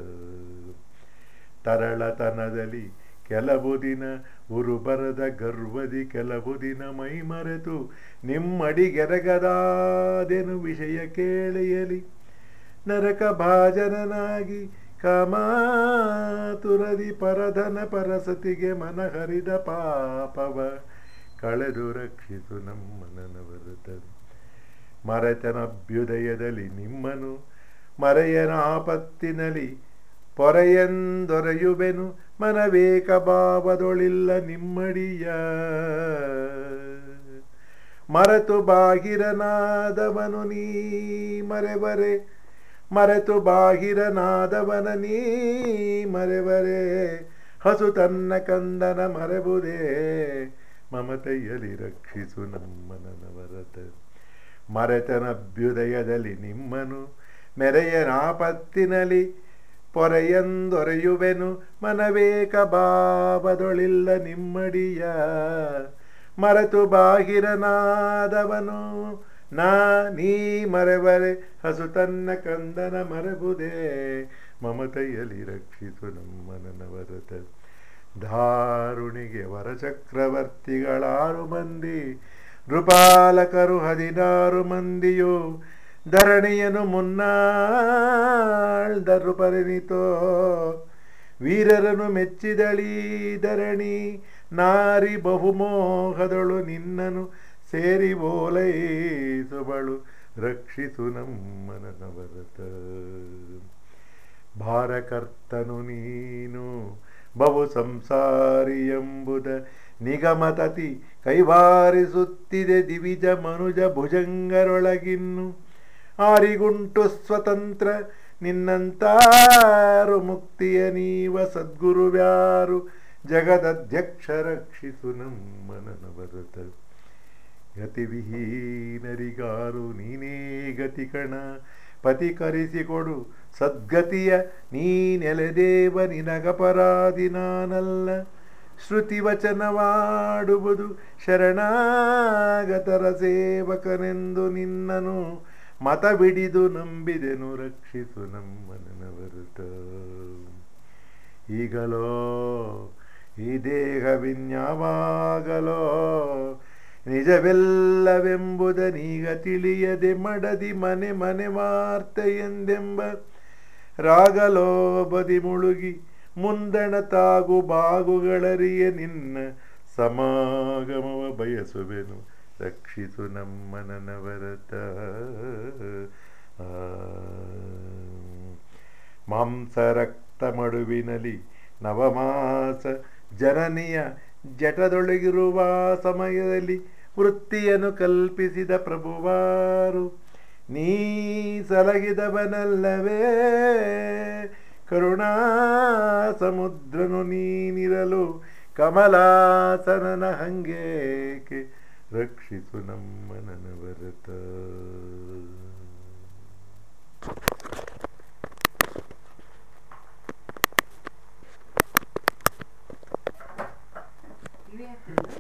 ತರಳತನದಲ್ಲಿ ಕೆಲವು ದಿನ ಉರುಬರದ ಗರ್ವದಿ ಕೆಲವು ದಿನ ಮೈ ಮರೆತು ನಿಮ್ಮಡಿಗೆರಗದಾದೆನು ವಿಷಯ ಕೇಳೆಯಲಿ ನರಕ ಭಾಜನನಾಗಿ ಕಾಮಾತುರದಿ ಪರಧನ ಪರಸತಿಗೆ ಮನ ಹರಿದ ಪಾಪವ ಕಳೆದು ರಕ್ಷಿಸು ನಮ್ಮ ನನವರತ ಮರೆತನಭ್ಯುದಯದಲ್ಲಿ ನಿಮ್ಮನು ಮರೆಯನ ಆಪತ್ತಿನಲ್ಲಿ ಪೊರೆಯೆಂದೊರೆಯುವೆನು ಮನವೇಕ ಭಾವದೊಳಿಲ್ಲ ನಿಮ್ಮಡಿಯ ಮರೆತು ಬಾಹಿರನಾದವನು ನೀ ಮರೆವರೆ ಮರೆತು ಬಾಹಿರನಾದವನ ನೀ ಮರೆವರೆ ಹಸು ತನ್ನ ಕಂದನ ಮರೆಬುದೇ ಮಮತೆಯಲ್ಲಿ ರಕ್ಷಿಸು ನಮ್ಮ ನನವರತ ಮರೆತನಭ್ಯುದಯದಲ್ಲಿ ನಿಮ್ಮನು ಮೆರೆಯನಾಪತ್ತಿನಲ್ಲಿ ಪೊರೆಯೆಂದೊರೆಯುವೆನು ಮನವೇಕ ಭಾವದೊಳಿಲ್ಲ ನಿಮ್ಮಡಿಯ ಮರೆತು ಬಾಹಿರನಾದವನು ನಾ ನೀ ಮರೆವರೆ ಹಸು ತನ್ನ ಕಂದನ ಮರೆಬುದೇ ಮಮತೆಯಲ್ಲಿ ರಕ್ಷಿಸು ನಮ್ಮ ನನವರತ ಧಾರುಣಿಗೆ ವರಚಕ್ರವರ್ತಿಗಳಾರು ಮಂದಿ ನೃಪಾಲಕರು ಹದಿನಾರು ಮಂದಿಯು ಧರಣಿಯನು ಮುನ್ನಾಳ್ದರು ಪರಿಣಿತೋ ವೀರರನು ಮೆಚ್ಚಿದಳೀ ಧರಣಿ ನಾರಿ ಬಹುಮೋಹದಳು ನಿನ್ನನು ಸೇರಿ ಓಲೈಸುವಳು ರಕ್ಷಿಸು ನಮ್ಮನವರತ ಭಾರಕರ್ತನು ನೀನು ಬಹು ಸಂಸಾರಿ ಎಂಬುದ ನಿಗಮತತಿ ಕೈವಾರಿಸುತ್ತಿದೆ ದಿವಿಜ ಮನುಜ ಭುಜಂಗರೊಳಗಿನ್ನು ಆರಿಗುಂಟು ಸ್ವತಂತ್ರ ನಿನ್ನಂತಾರು ಮುಕ್ತಿಯ ನೀವ ಸದ್ಗುರುವ್ಯಾರು ಜಗದಧ್ಯಕ್ಷ ರಕ್ಷಿಸು ನಮ್ಮನವರತ ಗತಿವಿಹೀನರಿಗಾರು ನೀನೇ ಗತಿ ಕಣ ಪತಿ ಕರೆಸಿಕೊಡು ಸದ್ಗತಿಯ ನೀನೆಲೆದೇವ ನಿನಗಪರಾಧಿ ನಾನಲ್ಲ ಶ್ರುತಿ ವಚನವಾಡುವುದು ಶರಣಾಗತರ ಸೇವಕನೆಂದು ನಿನ್ನನು ಮತ ಬಿಡಿದು ನಂಬಿದೆನು ರಕ್ಷಿಸು ನಮ್ಮನವರತ ಈಗಲೋ ಈ ದೇಹವಿನ್ಯಾವಾಗಲೋ ನಿಜವೆಲ್ಲವೆಂಬುದನೀಗ ತಿಳಿಯದೆ ಮಡದಿ ಮನೆ ಮನೆ ವಾರ್ತೆ ಎಂದೆಂಬ ರಾಗಲೋಬದಿ ಮುಳುಗಿ ಮುಂದಣ ತಾಗು ಬಾಗುಗಳರಿಯ ನಿನ್ನ ಸಮಾಗಮವ ಬಯಸುವೆನು ರಕ್ಷಿಸು ನಮ್ಮ ನನವರತ ಮಾಂಸ ರಕ್ತ ಮಡುವಿನಲ್ಲಿ ನವಮಾಸ ಜನನಿಯ ಜಟದೊಳಗಿರುವ ಸಮಯದಲ್ಲಿ ವೃತ್ತಿಯನ್ನು ಕಲ್ಪಿಸಿದ ಪ್ರಭುವಾರು ನೀ ಸಲಹಿದವನಲ್ಲವೇ ಕರುಣಾ ಸಮುದ್ರನು ನೀನಿರಲು ಕಮಲಾಸನನ ಹಂಗೇಕೆ ರಕ್ಷಿಸು ನಮ್ಮ ನನವರತ ಇವೇ ಆಗ್ತದೆ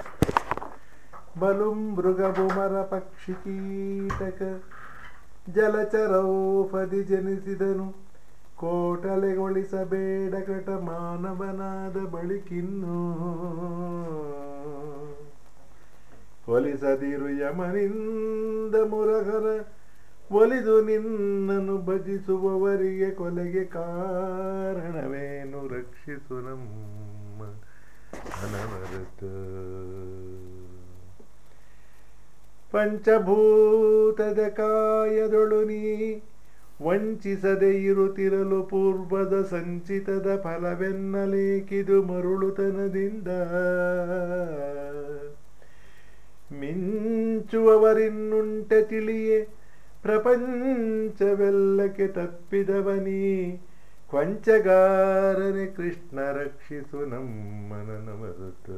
ಬಲು ಮೃಗಭುಮರ ಪಕ್ಷಿ ಕೀಟಕ ಜಲಚರೌಪದಿ ಜನಿಸಿದನು ಕೋಟಲೆಗೊಳಿಸಬೇಡ ಕಟ ಮಾನವನಾದ ಬಳಿಕಿನ್ನು ಒಲಿಸದಿರು ಯಮನಿಂದ ಮುರಗರ ಒಲಿದು ನಿನ್ನನ್ನು ಭಜಿಸುವವರಿಗೆ ಕೊಲೆಗೆ ಕಾರಣವೇನು ರಕ್ಷಿಸು ನಮ್ಮ ಅನವರತ ಪಂಚಭೂತದ ಕಾಯದೊಳು ನೀ ವಂಚಿಸದೆ ಇರುತ್ತಿರಲು ಪೂರ್ವದ ಸಂಚಿತದ ಫಲವೆನ್ನಲೇಕಿದು ಮರುಳುತನದಿಂದ ಮಿಂಚುವವರಿನ್ನುಂಟೆ ತಿಳಿಯೇ ಪ್ರಪಂಚವೆಲ್ಲಕ್ಕೆ ತಪ್ಪಿದವನೀ ಕೊಂಚಗಾರನೆ ಕೃಷ್ಣ ರಕ್ಷಿಸು ನಮ್ಮನ ಮರುತ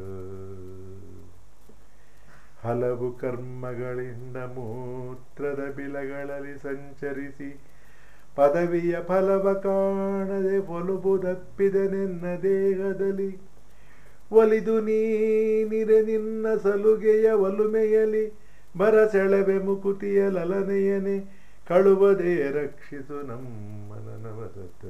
ಹಲವು ಕರ್ಮಗಳಿಂದ ಮೂತ್ರದ ಬಿಲಗಳಲ್ಲಿ ಸಂಚರಿಸಿ ಪದವಿಯ ಫಲವ ಕಾಣದೆ ಒಲುಬುದಪ್ಪಿದನೆನ್ನ ದೇಹದಲ್ಲಿ ಒಲಿದು ನೀನಿರೆ ನಿನ್ನ ಸಲುಗೆಯ ಒಲುಮೆಯಲಿ ಬರಸೆಳವೆ ಮುಕುತಿಯ ಲಲನೆಯನೆ ಕಳುವದೆ ರಕ್ಷಿಸು ನಮ್ಮನ ವರತ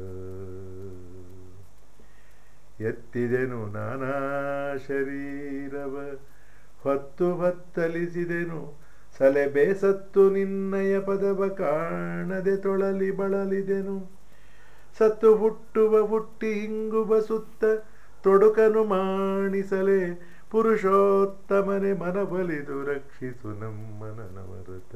ಎತ್ತಿದೆನು ನಾನಾ ಶರೀರವ ಹೊತ್ತು ಹೊತ್ತಲಿಸಿದೆನು ಸಲೆ ಬೇಸತ್ತು ನಿನ್ನಯ ಪದವ ಕಾಣದೆ ತೊಳಲಿ ಬಳಲಿದೆನು ಸತ್ತು ಹುಟ್ಟುವ ಹುಟ್ಟಿ ಹಿಂಗುವ ಸುತ್ತ ತೊಡುಕನು ಮಾಣಿಸಲೆ ಪುರುಷೋತ್ತಮನೆ ಮನಬಲಿದು ರಕ್ಷಿಸು ನಮ್ಮನವರತ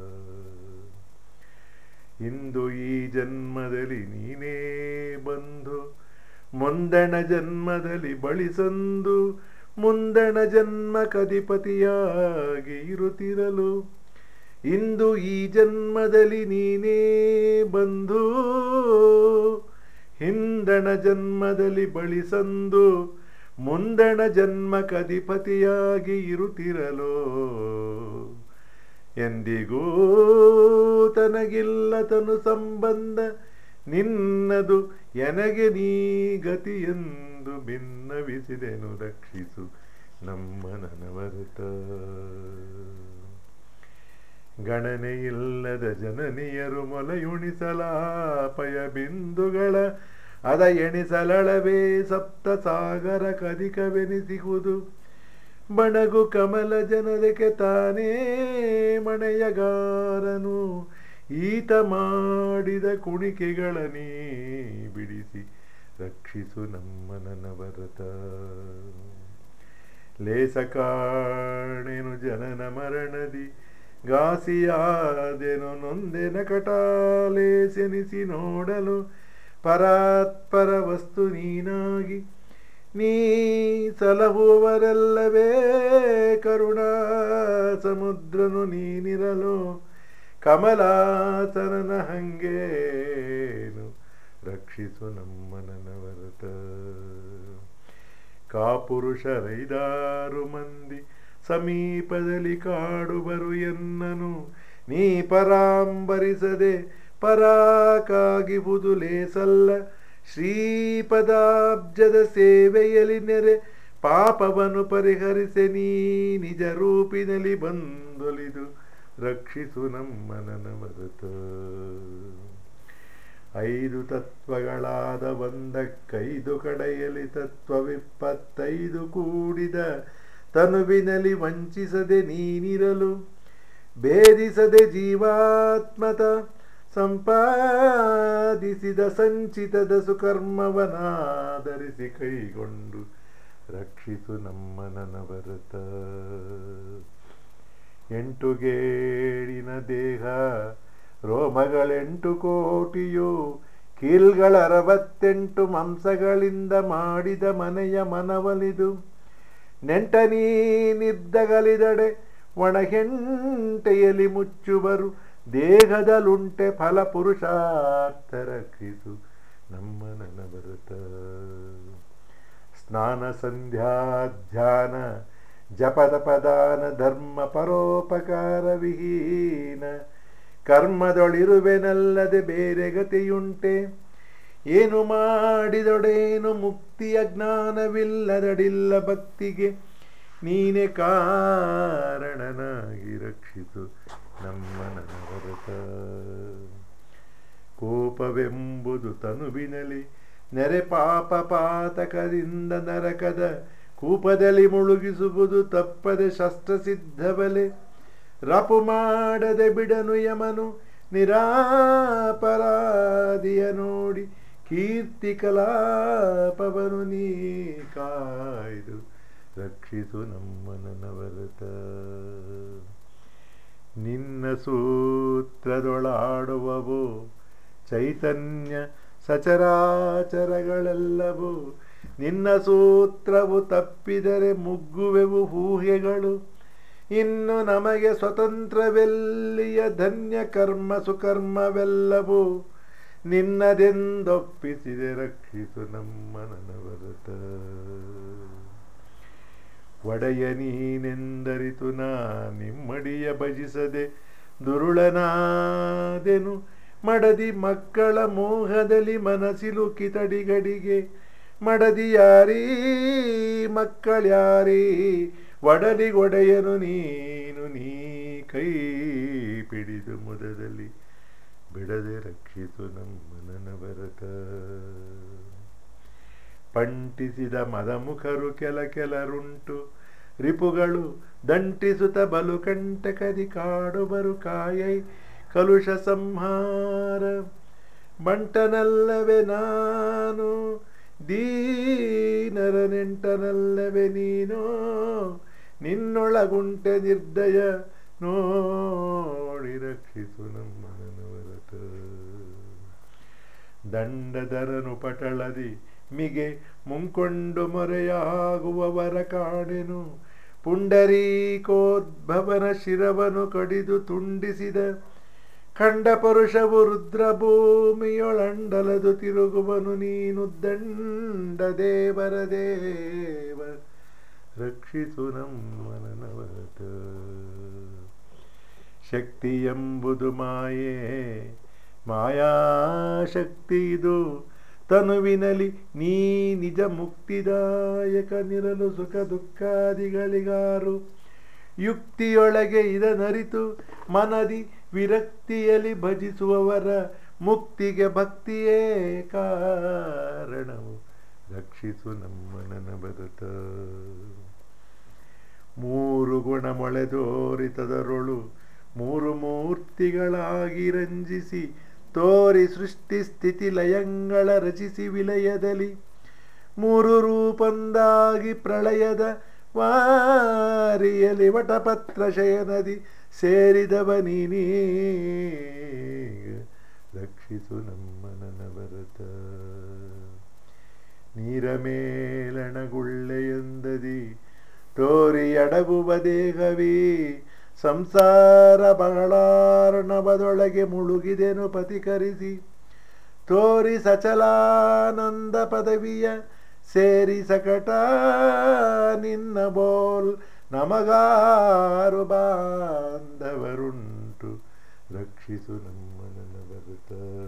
ಇಂದು ಈ ಜನ್ಮದಲ್ಲಿ ನೀನೇ ಬಂದು ಮುಂದಣ ಜನ್ಮದಲ್ಲಿ ಬಳಿಸಂದು ಮುಂದಣ ಜನ್ಮ ಕಧಿಪತಿಯಾಗಿ ಇರುತ್ತಿರಲು ಇಂದು ಈ ಜನ್ಮದಲ್ಲಿ ನೀನೇ ಬಂದು ಹಿಂದಣ ಜನ್ಮದಲ್ಲಿ ಬಳಿಸಂದು ಮುಂದಣ ಜನ್ಮ ಕಧಿಪತಿಯಾಗಿ ಇರುತ್ತಿರಲು ಎಂದಿಗೂ ತನಗಿಲ್ಲ ತನು ಸಂಬಂಧ ನಿನ್ನದು ಎನಗೆ ನೀ ಗತಿಯೆಂದು ಭಿನ್ನವಿಸಿದೆನು ರಕ್ಷಿಸು ನಮ್ಮ ನನವರತ ಗಣನೆಯಿಲ್ಲದ ಜನನಿಯರು ಮೊಲೆಯುಣಿಸಲಾಪಯ ಬಿಂದುಗಳ ಅದ ಎಣಿಸಲಳವೇ ಸಪ್ತ ಸಾಗರ ಕದಿಕವೆನಿಸಿಹುದು ಬಣಗು ಕಮಲ ಜನದಕ್ಕೆ ತಾನೇ ಮಣೆಯಗಾರನು ಈತ ಮಾಡಿದ ಕುಣಿಕೆಗಳ ನೀ ಬಿಡಿಸಿ ರಕ್ಷಿಸು ನಮ್ಮ ನನವರತ ಲೇಸ ಕಾಣೆನು ಜನನ ಮರಣದಿ ಗಾಸಿಯಾದೆನು ನೊಂದೆನ ಕಟಾಲೇಸೆನಿಸಿ ನೋಡಲು ಪರಾತ್ಪರ ವಸ್ತು ನೀನಾಗಿ ನೀ ಸಲಹುವವರೆಲ್ಲವೇ ಕರುಣಾ ಸಮುದ್ರನು ನೀನಿರಲು ಕಮಲಾಸನನ ಹಂಗೇನು ರಕ್ಷಿಸು ನಮ್ಮ ನನವರತ ಕಾಪುರುಷರೈದಾರು ಮಂದಿ ಸಮೀಪದಲ್ಲಿ ಕಾಡುವರು ಎನ್ನನು ನೀ ಪರಾಂಬರಿಸದೆ ಪರಾಕಾಗಿಹುದು ಲೇಸಲ್ಲ ಶ್ರೀಪದಾಬ್ಜದ ಸೇವೆಯಲ್ಲಿ ನೆರೆ ಪಾಪವನ್ನು ಪರಿಹರಿಸೆ ನೀ ನಿಜ ರೂಪಿನಲ್ಲಿ ಬಂದೊಲಿದು ರಕ್ಷಿಸು ನಮ್ಮ ನನವರತ ಐದು ತತ್ವಗಳಾದ ಒಂದಕ್ಕೈದು ಕಡೆಯಲ್ಲಿ ತತ್ವವಿಪ್ಪತ್ತೈದು ಕೂಡಿದ ತನುವಿನಲ್ಲಿ ವಂಚಿಸದೆ ನೀನಿರಲು ಭೇದಿಸದೆ ಜೀವಾತ್ಮತ ಸಂಪಾದಿಸಿದ ಸಂಚಿತದ ಸುಕರ್ಮವನಾಧರಿಸಿ ಕೈಗೊಂಡು ರಕ್ಷಿಸು ನಮ್ಮ ನನವರತ ಎಂಟು ಗೇಡಿನ ದೇಹ ರೋಮಗಳೆಂಟು ಕೋಟಿಯು ಕೀಲ್ಗಳ ಅರವತ್ತೆಂಟು ಮಾಂಸಗಳಿಂದ ಮಾಡಿದ ಮನೆಯ ಮನವಲಿದು ನೆಂಟ ನೀನಿದ್ದಗಲಿದಡೆ ಒಣಗೆಂಟೆಯಲ್ಲಿ ಮುಚ್ಚುವರು ದೇಹದಲುಂಟೆ ಫಲ ಪುರುಷಾರ್ಥ ರಕ್ಷಿಸು ನಮ್ಮ ನನಭರತ ಸ್ನಾನ ಸಂಧ್ಯಾ ಧ್ಯಾನ ಜಪದ ಪದಾನ ಧರ್ಮ ಪರೋಪಕಾರ ವಿಹೀನ ಕರ್ಮದೊಳಿರುವೆನಲ್ಲದೆ ಬೇರೆ ಗತಿಯುಂಟೆ ಏನು ಮಾಡಿದೊಡೇನು ಮುಕ್ತಿಯ ಜ್ಞಾನವಿಲ್ಲದಡಿಲ್ಲ ಭಕ್ತಿಗೆ ನೀನೆ ಕಾರಣನಾಗಿ ರಕ್ಷಿಸು ನಮ್ಮ ನನವರತ ಕೋಪವೆಂಬುದು ತನುವಿನಲಿ ನೆರೆ ಪಾಪ ಪಾತಕದಿಂದ ನರಕದ ಕೂಪದಲ್ಲಿ ಮುಳುಗಿಸುವುದು ತಪ್ಪದೆ ಶಸ್ತ್ರಸಿದ್ಧಬಲೆ ರಪು ಮಾಡದೆ ಬಿಡನು ಯಮನು ನಿರಾಪರಾಧಿಯ ನೋಡಿ ಕೀರ್ತಿ ಕಲಾಪವನು ನೀ ಕಾಯ್ದು ರಕ್ಷಿಸು ನಮ್ಮ ನನವರತ ನಿನ್ನ ಸೂತ್ರದೊಳಾಡುವವು ಚೈತನ್ಯ ಸಚರಾಚರಗಳೆಲ್ಲವೂ ನಿನ್ನ ಸೂತ್ರವು ತಪ್ಪಿದರೆ ಮುಗ್ಗುವೆವು ಊಹೆಗಳು ಇನ್ನು ನಮಗೆ ಸ್ವತಂತ್ರವೆಲ್ಲಿಯ ಧನ್ಯ ಕರ್ಮ ಸುಕರ್ಮವೆಲ್ಲವೂ ನಿನ್ನದೆಂದೊಪ್ಪಿಸಿದೆ ರಕ್ಷಿಸು ನಮ್ಮ ನನವರತ ಒಡೆಯ ನೀನೆಂದರಿತು ನಾ ನಿಮ್ಮಡಿಯ ಭಜಿಸದೆ ದುರುಳನಾದೆನು ಮಡದಿ ಮಕ್ಕಳ ಮೋಹದಲ್ಲಿ ಮನಸ್ಸಿಲು ಕಿತಡಿಗಡಿಗೆ ಮಡದಿ ಯಾರೀ ಮಕ್ಕಳ್ಯಾರೀ ಒಡಲಿಗೊಡೆಯನು ನೀನು ನೀ ಕೈ ಪಿಡಿದು ಮುದದಲ್ಲಿ ಬಿಡದೆ ರಕ್ಷಿಸು ನಮ್ಮ ನನವರತ ಪಂಟಿಸಿದ ಮದಮುಖರು ಕೆಲ ಕೆಲರುಂಟು ರಿಪುಗಳು ದಂಟಿಸುತ್ತ ಬಲು ಕಂಟಕದಿ ಕಾಡುವರು ಕಾಯೈ ಕಲುಷ ಸಂಹಾರ ಬಂಟನಲ್ಲವೇ ನಾನು ದೀನರ ನೆಂಟನಲ್ಲವೇ ನೀನೋ ನಿನ್ನೊಳಗುಂಟೆ ನಿರ್ದಯ ನೋಡಿ ರಕ್ಷಿಸು ನಮ್ಮ ನನವರತ ದಂಡದರನು ಪಟಳದಿ ಮಿಗೆ ಮುಂಕೊಂಡು ಮೊರೆಯಾಗುವವರ ಕಾಣೆನು ಪುಂಡರೀಕೋದ್ಭವನ ಶಿರವನು ಕಡಿದು ತುಂಡಿಸಿದ ಖಂಡ ಪರುಷವು ರುದ್ರಭೂಮಿಯೊಳಂಡಲದು ತಿರುಗುವನು ನೀನು ದಂಡ ದೇವರ ದೇವ ರಕ್ಷಿಸು ನಮ್ಮ ನನವರತ ಶಕ್ತಿ ಎಂಬುದು ಮಾಯೆ ಮಾಯಾಶಕ್ತಿ ಇದು ತನುವಿನಲಿ ನೀ ನಿಜ ಮುಕ್ತಿದಾಯಕ ನಿರಲು ಸುಖ ದುಃಖಾದಿಗಳಿಗಾರು ಯುಕ್ತಿಯೊಳಗೆ ಇದನರಿತು ಮನದಿ ವಿರಕ್ತಿಯಲ್ಲಿ ಭಜಿಸುವವರ ಮುಕ್ತಿಗೆ ಭಕ್ತಿಯೇ ಕಾರಣವು ರಕ್ಷಿಸು ನಮ್ಮ ನನಬದತ ಮೂರು ಗುಣ ಮೊಳೆದೋರಿತದರೊಳು ಮೂರು ಮೂರ್ತಿಗಳಾಗಿ ರಂಜಿಸಿ ತೋರಿ ಸೃಷ್ಟಿ ಸ್ಥಿತಿ ಲಯಂಗಳ ರಚಿಸಿ ವಿಲಯದಲ್ಲಿ ಮೂರು ರೂಪಂದಾಗಿ ಪ್ರಳಯದ ವಾರಿಯಲಿ ವಟಪತ್ರ ಶಯನದಿ ಸೇರಿದವ ನೀನೀಗ ರಕ್ಷಿಸು ನಮ್ಮ ನನವರತ ನೀರ ಮೇಲಣಗುಳ್ಳೆಯೊಂದದಿ ತೋರಿ ಅಡಗುವ ದೇಹವೀ ಸಂಸಾರ ಬಹಳಾರ್ಣವದೊಳಗೆ ಮುಳುಗಿದೆನು ಪತಿಕರಿಸಿ ತೋರಿ ಸಚಲಾನಂದ ಪದವಿಯ ಸೇರಿ ಸಕಟ ನಿನ್ನ ಬೋಲ್ ನಮಗಾರು ಬಾಂಧವರುಂಟು ರಕ್ಷಿಸು ನಮ್ಮ ನನವರುತ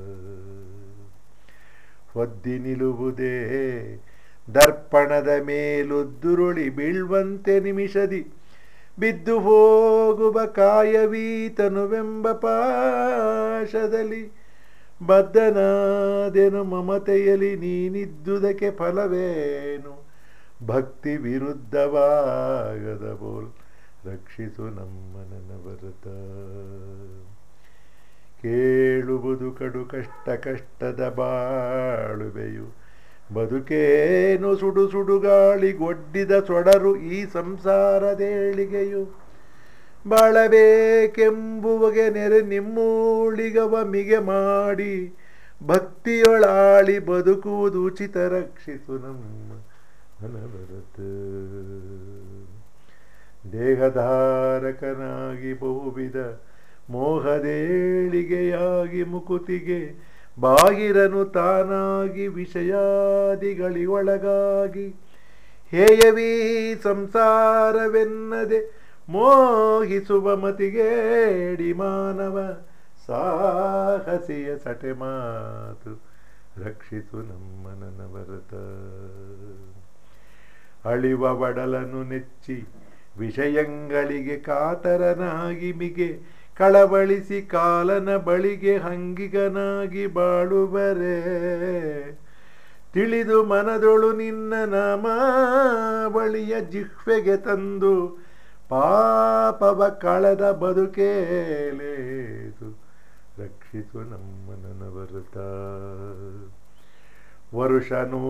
ಒದ್ದಿ ನಿಲುವುದೇ ದರ್ಪಣದ ಮೇಲುದ್ದುರುಳಿ ಬೀಳ್ವಂತೆ ನಿಮಿಷದಿ ಬಿದ್ದು ಹೋಗುವ ಕಾಯವೀತನುವೆಂಬ ಪಾಶದಲ್ಲಿ ಬದ್ಧನಾದೆನು ಮಮತೆಯಲಿ ನೀನಿದ್ದುದಕ್ಕೆ ಫಲವೇನು ಭಕ್ತಿ ವಿರುದ್ಧವಾಗದ ಬೋಲ್ ರಕ್ಷಿಸು ನಮ್ಮ ನನವರತ ಕೇಳುವುದು ಕಡು ಕಷ್ಟ ಕಷ್ಟದ ಬಾಳುವೆಯು ಬದುಕೇನು ಸುಡು ಸುಡುಗಾಳಿಗೊಡ್ಡಿದ ಸೊಡರು ಈ ಸಂಸಾರದೇಳಿಗೆಯು ಬಾಳಬೇಕೆಂಬುವಗೆ ನೆರೆ ನಿಮ್ಮೂಳಿಗವ ಮಿಗೆ ಮಾಡಿ ಭಕ್ತಿಯೊಳಾಳಿ ಬದುಕುವುದು ಉಚಿತ ರಕ್ಷಿಸು ನಮ್ಮ ಮನವರತ ದೇಹಧಾರಕನಾಗಿ ಬಹುವಿಧ ಮೋಹದೇಳಿಗೆಯಾಗಿ ಮುಕುತಿಗೆ ಬಾಗಿರನು ತಾನಾಗಿ ವಿಷಯಾದಿಗಳಿಗೊಳಗಾಗಿ ಹೇಯವೀ ಸಂಸಾರವೆನ್ನದೆ ಮೋಹಿಸುವ ಮತಿಗೇಡಿ ಮಾನವ ಸಾಹಸಿಯ ಸಟೆ ಮಾತು ರಕ್ಷಿಸು ನಮ್ಮ ನನವರತ ಅಳಿವ ಬಡಲನು ನೆಚ್ಚಿ ವಿಷಯಗಳಿಗೆ ಕಾತರನಾಗಿ ಮಿಗೆ ಕಳವಳಿಸಿ ಕಾಲನ ಬಳಿಗೆ ಹಂಗಿಗನಾಗಿ ಬಾಳುವರೆ ತಿಳಿದು ಮನದೊಳು ನಿನ್ನ ನಾಮಾವಳಿಯ ಜಿಹ್ವೆಗೆ ತಂದು ಪಾಪವ ಕಳೆದ ಬದುಕೇಲೇಸು ರಕ್ಷಿಸು ನಮ್ಮ ನನವರತ ವರುಷ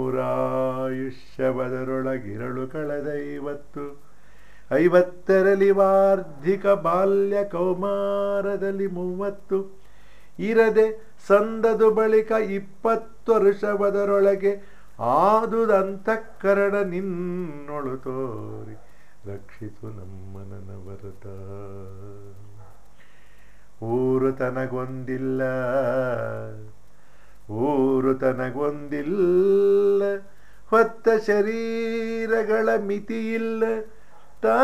ನೂರಾಯುಷ್ಯವದರೊಳಗಿರಳು ಕಳೆದ ಐವತ್ತು ಐವತ್ತರಲ್ಲಿ ವಾರ್ಧಿಕ ಬಾಲ್ಯ ಕೌಮಾರದಲ್ಲಿ ಮೂವತ್ತು ಇರದೆ ಸಂದದು ಬಳಿಕ ಇಪ್ಪತ್ತು ವರುಷವದರೊಳಗೆ ಆದುದಂತಃಕರಣ ನಿನ್ನೊಳು ತೋರಿ ರಕ್ಷಿಸು ನಮ್ಮ ನನವರತ ಊರು ತನಗೊಂದಿಲ್ಲ ಊರು ತನಗೊಂದಿಲ್ಲ ಹೊತ್ತ ಶರೀರಗಳ ಮಿತಿಯಿಲ್ಲ ತಾ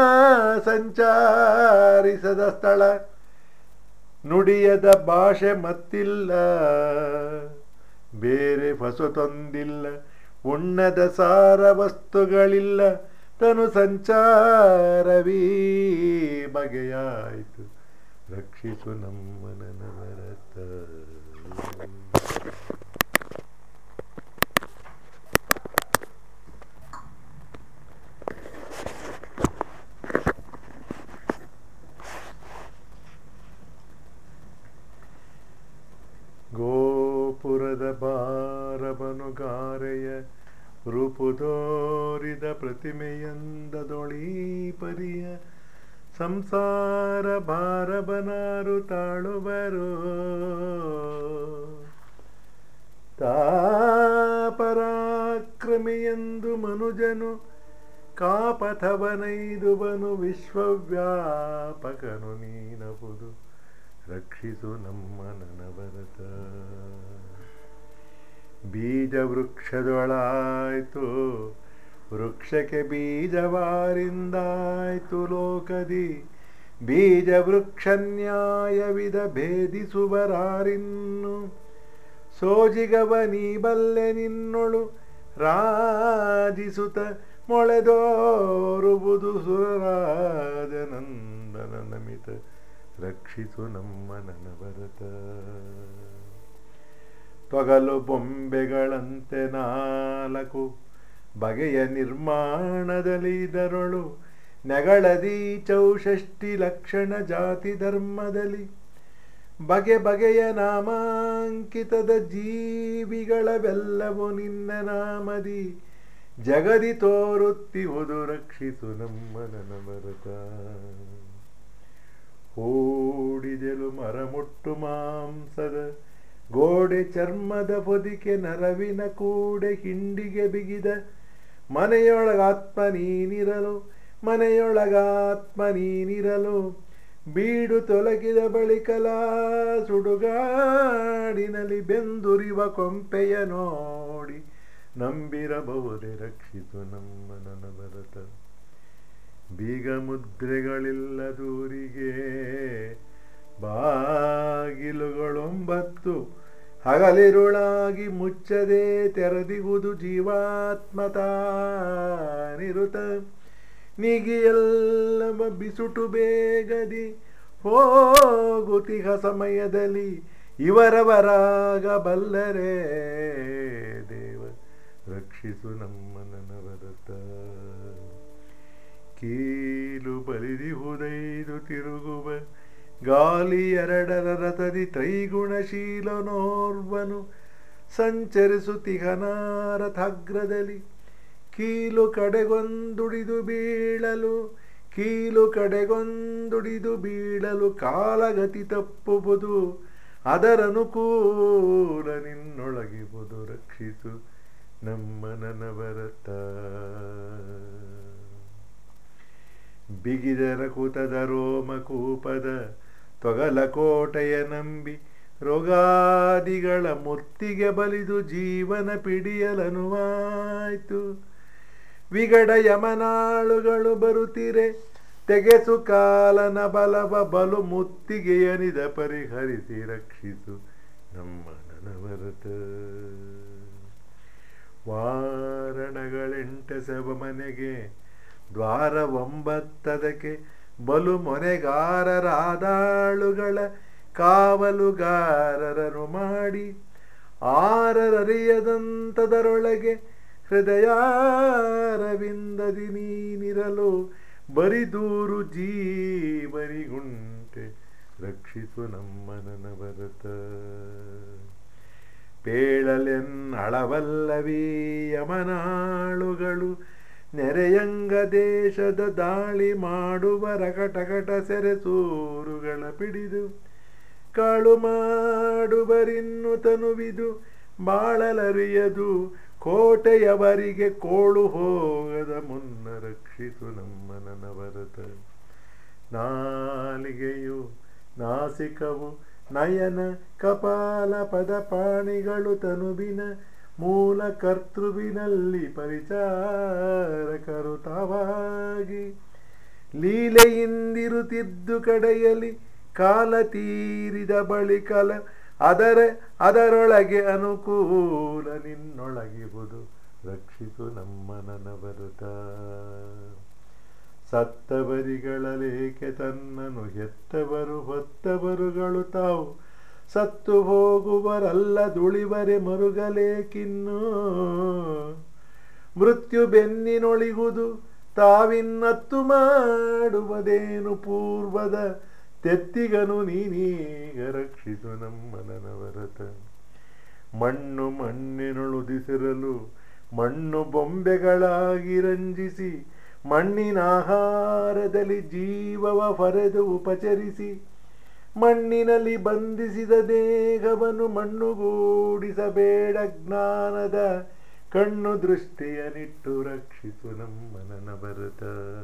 ಸಂಚಾರಿಸದ ಸ್ಥಳ ನುಡಿಯದ ಭಾಷೆ ಮತ್ತಿಲ್ಲ ಬೇರೆ ಹೊಸತೊಂದಿಲ್ಲ ಉಣ್ಣದ ಸಾರ ವಸ್ತುಗಳಿಲ್ಲ ತನು ಸಂಚಾರವೀ ಬಗೆಯಾಯಿತು ರಕ್ಷಿಸು ನಮ್ಮ ನನವರತ ಗೋಪುರದ ಬಾರವನು ಗಾರೆಯ ರೂಪುದೋರಿದ ಪ್ರತಿಮೆಯಂದದೊಳೀ ಪರಿಯ ಸಂಸಾರ ಭಾರಬನಾರು ತಾಳುವರು ತಾಪರಾಕ್ರಮಿಯಂದು ಮನುಜನು ಕಾಪಥವನೈದುವನು ವಿಶ್ವವ್ಯಾಪಕನು ನೀನಬಹುದು ರಕ್ಷಿಸು ನಮ್ಮ ನನವರತ ಬೀಜ ವೃಕ್ಷದೊಳಾಯ್ತು ವೃಕ್ಷಕ್ಕೆ ಬೀಜವಾರಿಂದಾಯ್ತು ಲೋಕದಿ ಬೀಜ ವೃಕ್ಷ ನ್ಯಾಯವಿದ ಭೇದಿಸುವರಾರಿನ್ನು ಸೋಜಿಗವ ನೀ ಬಲ್ಲೆ ನಿನ್ನೊಳು ರಾಜಿಸುತ್ತ ಮೊಳೆದೋರುವುದು ಸುರರಾಜನಂದನ ನಮಿತ ರಕ್ಷಿಸು ನಮ್ಮ ನನವರತ ತೊಗಲು ಬೊಂಬೆಗಳಂತೆ ನಾಲ್ಕು ಬಗೆಯ ನಿರ್ಮಾಣದಲ್ಲಿ ಇದರೊಳು ನೆಗಳದಿ ಚೌಷಷ್ಟಿ ಲಕ್ಷಣ ಜಾತಿ ಧರ್ಮದಲ್ಲಿ ಬಗೆ ಬಗೆಯ ನಾಮಾಂಕಿತದ ಜೀವಿಗಳವೆಲ್ಲವೂ ನಿನ್ನ ನಾಮದಿ ಜಗದಿ ತೋರುತ್ತಿಹುದು ರಕ್ಷಿಸು ನಮ್ಮ ನನವರತ ಓಡಿದೆಲು ಮರಮುಟ್ಟು ಮಾಂಸದ ಗೋಡೆ ಚರ್ಮದ ಹೊದಿಕೆ ನರವಿನ ಕೂಡೆ ಹಿಂಡಿಗೆ ಬಿಗಿದ ಮನೆಯೊಳಗಾತ್ಮ ನೀನಿರಲು ಮನೆಯೊಳಗಾತ್ಮ ನೀನಿರಲು ಬೀಡು ತೊಲಗಿದ ಬಳಿಕಲ ಸುಡುಗಾಡಿನಲ್ಲಿ ಬೆಂದುರಿವ ಕೊಂಪೆಯ ನೋಡಿ ನಂಬಿರಬಹುದೇ ರಕ್ಷಿಸು ನಮ್ಮ ನನಭರತ ಬೀಗ ಮುದ್ರೆಗಳಿಲ್ಲದೂರಿಗೆ ಬಾಗಿಲುಗಳೊಂಬತ್ತು ಹಗಲಿರುಳಾಗಿ ಮುಚ್ಚದೆ ತೆರೆದಿಗುವುದು ಜೀವಾತ್ಮ ತಾನಿರುತ ನಿಗಿಯಲ್ಲವ ಬಿಸುಟು ಬೇಗದಿ ಹೋಗುತಿಹ ಸಮಯದಲ್ಲಿ ಇವರವರಾಗ ಬಲ್ಲರೇ ದೇವ ರಕ್ಷಿಸು ನಮ್ಮ ನನವರತ ಕೀಲು ಬಲಿದಿಹುದೈದು ತಿರುಗುವ ಗಾಲಿ ಎರಡರ ರಥದಿ ತ್ರೈಗುಣಶೀಲನೋರ್ವನು ಸಂಚರಿಸುತ್ತಿಹನಾರಥಾಗ್ರದಲ್ಲಿ ಕೀಲು ಕಡೆಗೊಂದುಡಿದು ಬೀಳಲು ಕೀಲು ಕಡೆಗೊಂದುಡಿದು ಬೀಳಲು ಕಾಲಗತಿ ತಪ್ಪುವುದು ಅದರನುಕೂಲ ನಿನ್ನೊಳಗಿಬುದು ರಕ್ಷಿಸು ನಮ್ಮ ನನವರತ ಬಿಗಿದರ ಕುತದ ರೋಮಕೂಪದ ತೊಗಲ ಕೋಟೆಯ ನಂಬಿ ರೋಗಾದಿಗಳ ಮುತ್ತಿಗೆ ಬಲಿದು ಜೀವನ ಪಿಡಿಯಲನುವಾಯ್ತು ವಿಗಡ ಯಮನಾಳುಗಳು ಬರುತ್ತಿರೆ ತೆಗೆಸು ಕಾಲನ ಬಲವ ಬಲು ಮುತ್ತಿಗೆಯನಿದ ಪರಿಹರಿಸಿ ರಕ್ಷಿಸು ನಮ್ಮ ನನವರತ ವಾರಣಗಳೆಂಟಸವ ಮನೆಗೆ ದ್ವಾರ ಒಂಬತ್ತದಕ್ಕೆ ಬಲು ಮೊನೆಗಾರರಾದಾಳುಗಳ ಕಾವಲುಗಾರರನು ಮಾಡಿ ಆರರರಿಯದಂತದರೊಳಗೆ ಹೃದಯಾರವಿಂದದಿ ನೀನಿರಲು ಬರಿದೂರು ಜೀವನಿಗುಂಟೆ ರಕ್ಷಿಸು ನಮ್ಮ ನನವರತ ಪೇಳಲೆನ್ನಳವಲ್ಲವೀ ಯಮನಾಳುಗಳು ನೆರೆಯಂಗ ದೇಶದ ದಾಳಿ ಮಾಡುವ ರಕಟಕಟ ಸೆರೆಸೂರುಗಳ ಪಿಡಿದು ಕಾಳು ಮಾಡುವರಿನ್ನು ತನುವಿದು ಬಾಳಲರಿಯದು ಕೋಟೆಯವರಿಗೆ ಕೋಳು ಹೋಗದ ಮುನ್ನ ರಕ್ಷಿಸು ನಮ್ಮ ನನವರತ ನಾಲಿಗೆಯು ನಾಸಿಕವು ನಯನ ಕಪಾಲ ಪದಪಾಣಿಗಳು ತನುಬಿನ ಮೂಲ ಕರ್ತೃವಿನಲ್ಲಿ ಪರಿಚಾರಕರು ತಾವಾಗಿ ಲೀಲೆಯಿಂದಿರುತ್ತಿದ್ದು ಕಡೆಯಲಿ ಕಾಲ ತೀರಿದ ಬಳಿಕಲ ಅದರ ಅದರೊಳಗೆ ಅನುಕೂಲ ನಿನ್ನೊಳಗಿರುವುದು ರಕ್ಷಿಸು ನಮ್ಮ ನನವರುತ ಸತ್ತವರಿಗಳಲೇಕೆ ತನ್ನನು ಹೆತ್ತವರು ಹೊತ್ತವರುಗಳು ತಾವು ಸತ್ತು ಹೋಗುವರಲ್ಲ ದುಳಿವರೆ ಮರುಗಲೇಕಿನ್ನು ಮೃತ್ಯು ಬೆನ್ನಿನೊಳಿಗುವುದು ತಾವಿನ್ನತ್ತು ಮಾಡುವುದೇನು ಪೂರ್ವದ ತೆತ್ತಿಗನು ನೀನೀಗ ರಕ್ಷಿಸು ನಮ್ಮ ನನವರತ ಮಣ್ಣು ಮಣ್ಣಿನೊಳುದಿಸಿರಲು ಮಣ್ಣು ಬೊಂಬೆಗಳಾಗಿ ರಂಜಿಸಿ ಮಣ್ಣಿನ ಆಹಾರದಲ್ಲಿ ಜೀವವ ಹೊರೆದು ಉಪಚರಿಸಿ ಮಣ್ಣಿನಲ್ಲಿ ಬಂಧಿಸಿದ ದೇಹವನ್ನು ಮಣ್ಣುಗೂಡಿಸಬೇಡ ಜ್ಞಾನದ ಕಣ್ಣು ದೃಷ್ಟಿಯನಿಟ್ಟು ರಕ್ಷಿಸು ನಮ್ಮ ನನವರತ